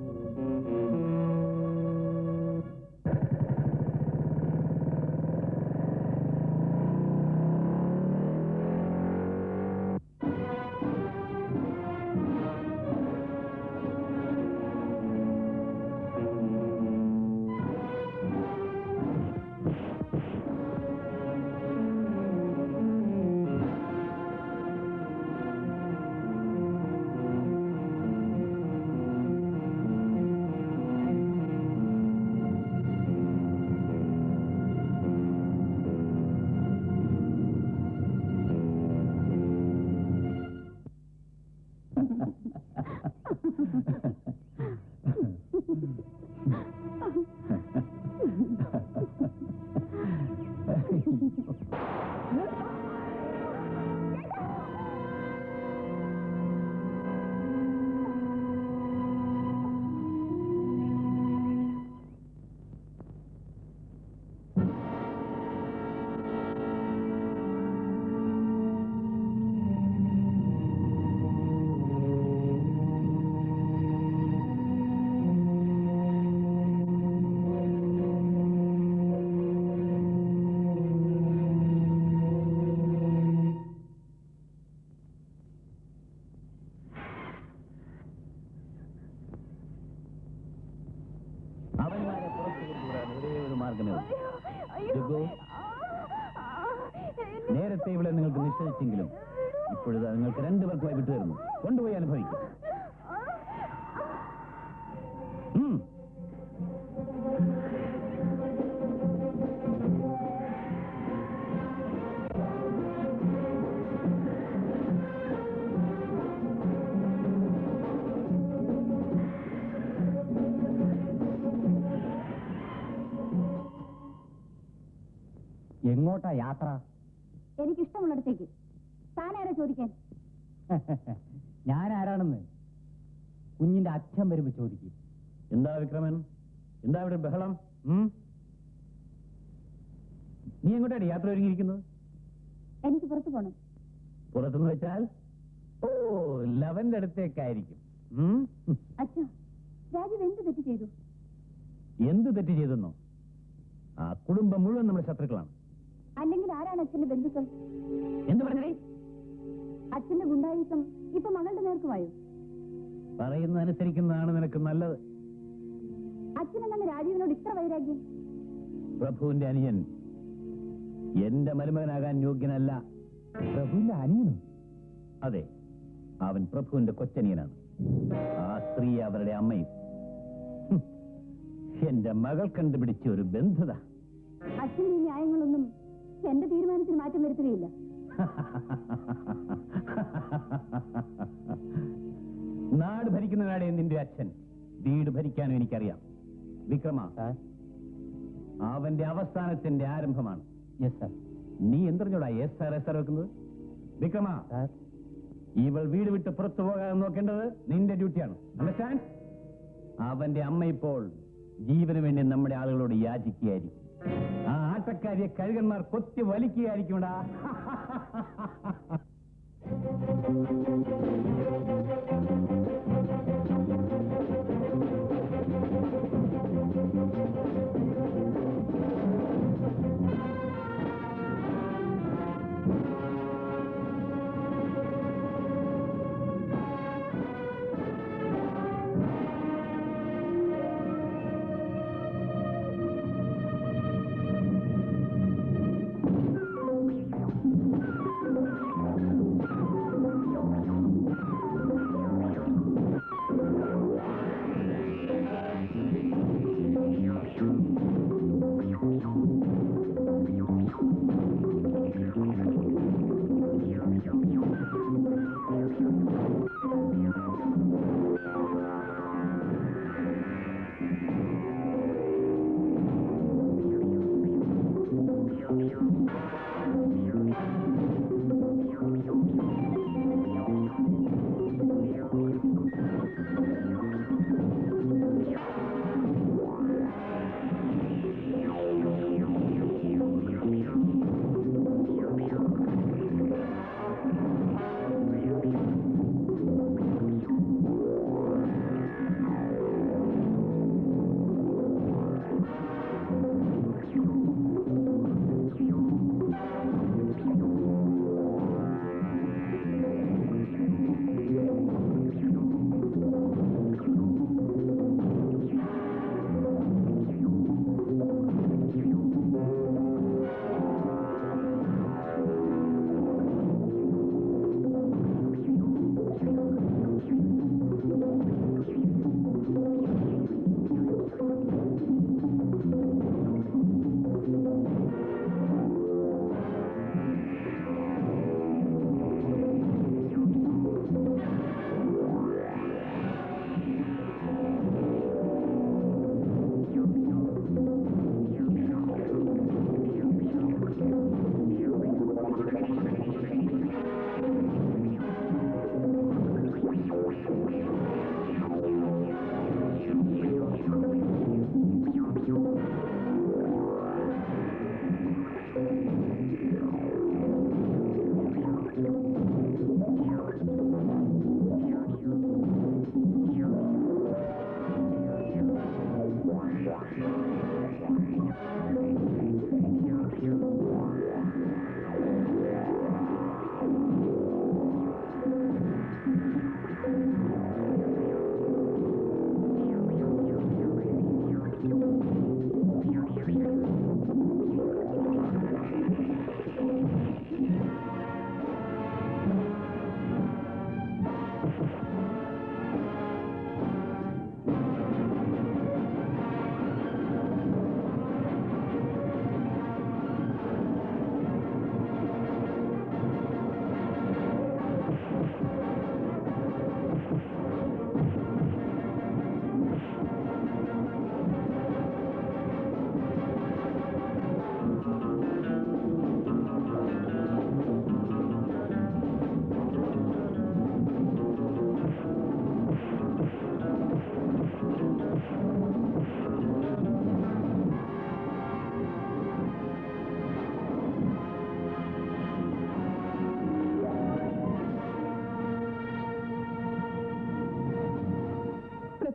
അവന്മാരെ പുറത്തു കൊണ്ടുവരാൻ ഒരേ ഒരു മാർഗമേ ഉള്ളൂ ജഗ്ഗു, നേരത്തെ ഇവിടെ നിങ്ങൾക്ക് നിശ്ചയിച്ചെങ്കിലും ഇപ്പോഴത് നിങ്ങൾക്ക് രണ്ടുപേർക്കുമായി വിട്ടുതരുന്നു കൊണ്ടുപോയി അനുഭവിക്കും ഉം. എങ്ങോട്ടാ യാത്ര എനിക്കിഷ്ടമുള്ളിടത്തേക്ക് താനാരാ ചോദിക്കാൻ ഞാൻ ആരാണെന്ന് കുഞ്ഞിന്റെ അച്ഛൻ വരുമ്പോ ചോദിക്കും എന്താ വിക്രമൻ എന്താ ഇവിടെ ബഹളം ഉം? നീ എങ്ങോട്ടാണ് യാത്ര ഒരുങ്ങിയിരിക്കുന്നത് എനിക്ക് പുറത്തു പോകണം പുറത്തുനിന്ന് വെച്ചാൽ ഓ ലവന്റെ അടുത്തേക്കായിരിക്കും ഉം? അച്ഛാ രാജീവ് എന്ത് തെറ്റ് ചെയ്തു എന്ത് തെറ്റ് ചെയ്തെന്നോ ആ കുടുംബം മുഴുവൻ നമ്മുടെ ശത്രുക്കളാണ് അല്ലെങ്കിൽ ആരാണ് അച്ഛന്റെ ബന്ധുക്കൾ എന്ത് പറഞ്ഞേ അച്ഛന്റെ ഗുണ്ടായുസം ഇപ്പൊ മകളുടെ നേർക്കുമായോ പറയുന്നതനുസരിക്കുന്നതാണ് നിനക്ക് നല്ലത് അച്ഛനെന്നാണ് രാജീവിനോട് ഇത്ര വൈരാഗ്യം പ്രഭുവിന്റെ അനിയൻ എന്റെ മരുമകനാകാൻ യോഗ്യനല്ല പ്രഭുവിന്റെ അനിയനും അതെ അവൻ പ്രഭുവിന്റെ കൊച്ചനിയനാണ് ആ സ്ത്രീ അവരുടെ അമ്മയും ഹും. എന്റെ മകൾ കണ്ടുപിടിച്ച ഒരു ബന്ധുത അച്ഛന്റെ ഈ ന്യായങ്ങളൊന്നും എന്റെ തീരുമാനത്തിന് മാറ്റം വരുത്തുകയില്ല നാട് ഭരിക്കുന്നവനാടെ നിന്റെ അച്ഛൻ വീട് ഭരിക്കാനും എനിക്കറിയാം വിക്രമ അവന്റെ അവസാനത്തിന്റെ ആരംഭമാണ് യെസ് സാർ നീ എന്തറിഞ്ഞോടാ എസ് ആർ എസ് ആർ വെക്കുന്നത് വിക്രമ സാർ ഇവൾ വീട് വിട്ട് പുറത്തു പോകാൻ നോക്കേണ്ടത് നിന്റെ ഡ്യൂട്ടിയാണ് അണ്ടർസ്റ്റാൻഡ് അവന്റെ അമ്മ ഇപ്പോൾ ജീവന് വേണ്ടി നമ്മുടെ ആളുകളോട് യാചിക്കുകയായിരിക്കും ആ ആട്ടക്കാരിയെ കഴുകന്മാർ കൊത്തി വലിക്കുകയായിരിക്കുംടാ Thank you.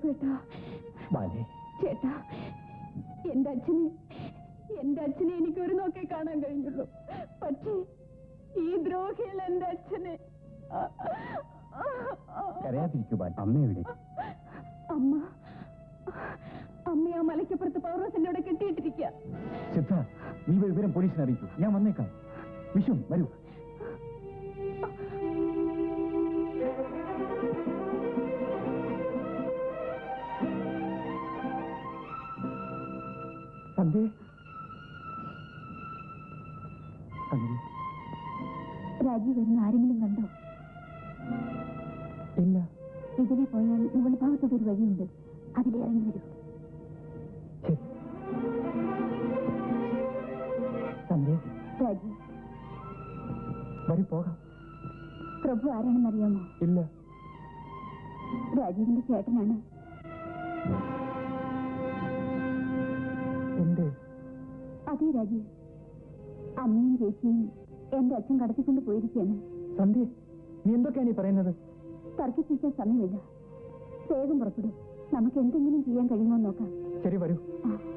രാഘവേട്ടാ ബാലേ ചേട്ടാ എന്റെ അച്ഛനെ എന്റെ അച്ഛനെ എനിക്ക് ഒരു നോക്കേ കാണാൻ കഴിഞ്ഞുള്ളൂ പക്ഷേ ഈ ദ്രോഹികൾ എന്റെ അച്ഛനെ കരയാതിരിക്കൂ ബാല അമ്മ എവിടെ അമ്മ അമ്മ ആ മലയ്ക്കപ്പുറത്ത് പൗർവസിന്റെ അവിടെ കെട്ടിയിട്ടിരിക്കുക സിദ്ധ നീ പോയി വിവരം പോലീസിനെ അറിയിക്കൂ ഞാൻ വന്നേക്കാം വിഷു വരൂ സന്ധ്യ സന്ധ്യ രാജീവ് വരുന്ന ആരെങ്കിലും കണ്ടോ ഇല്ല ഇതിലെ പോയാൽ മുകൾ ഭാഗത്തോട്ട് ഒരു വഴിയുണ്ട് അതിലെ ഇറങ്ങി വരൂ ശരി സന്ധ്യ രാജീവ് വരൂ പോകാം പ്രഭു ആരാണെന്നറിയാമോ ഇല്ല രാജീവിന്റെ ചേട്ടനാണ് എന്റെ അതെ രാജീവ് അമ്മയും ചേച്ചിയും എന്റെ അച്ഛൻ കടത്തിക്കൊണ്ട് പോയിരിക്കുകയാണ് സന്ധ്യ നീ എന്തൊക്കെയാണ് ഈ പറയുന്നത് തർക്കിച്ചിരിക്കാൻ സമയമില്ല വേഗം പുറപ്പെടും നമുക്ക് എന്തെങ്കിലും ചെയ്യാൻ കഴിയുമോ എന്ന് നോക്കാം ശരി വരൂ ആ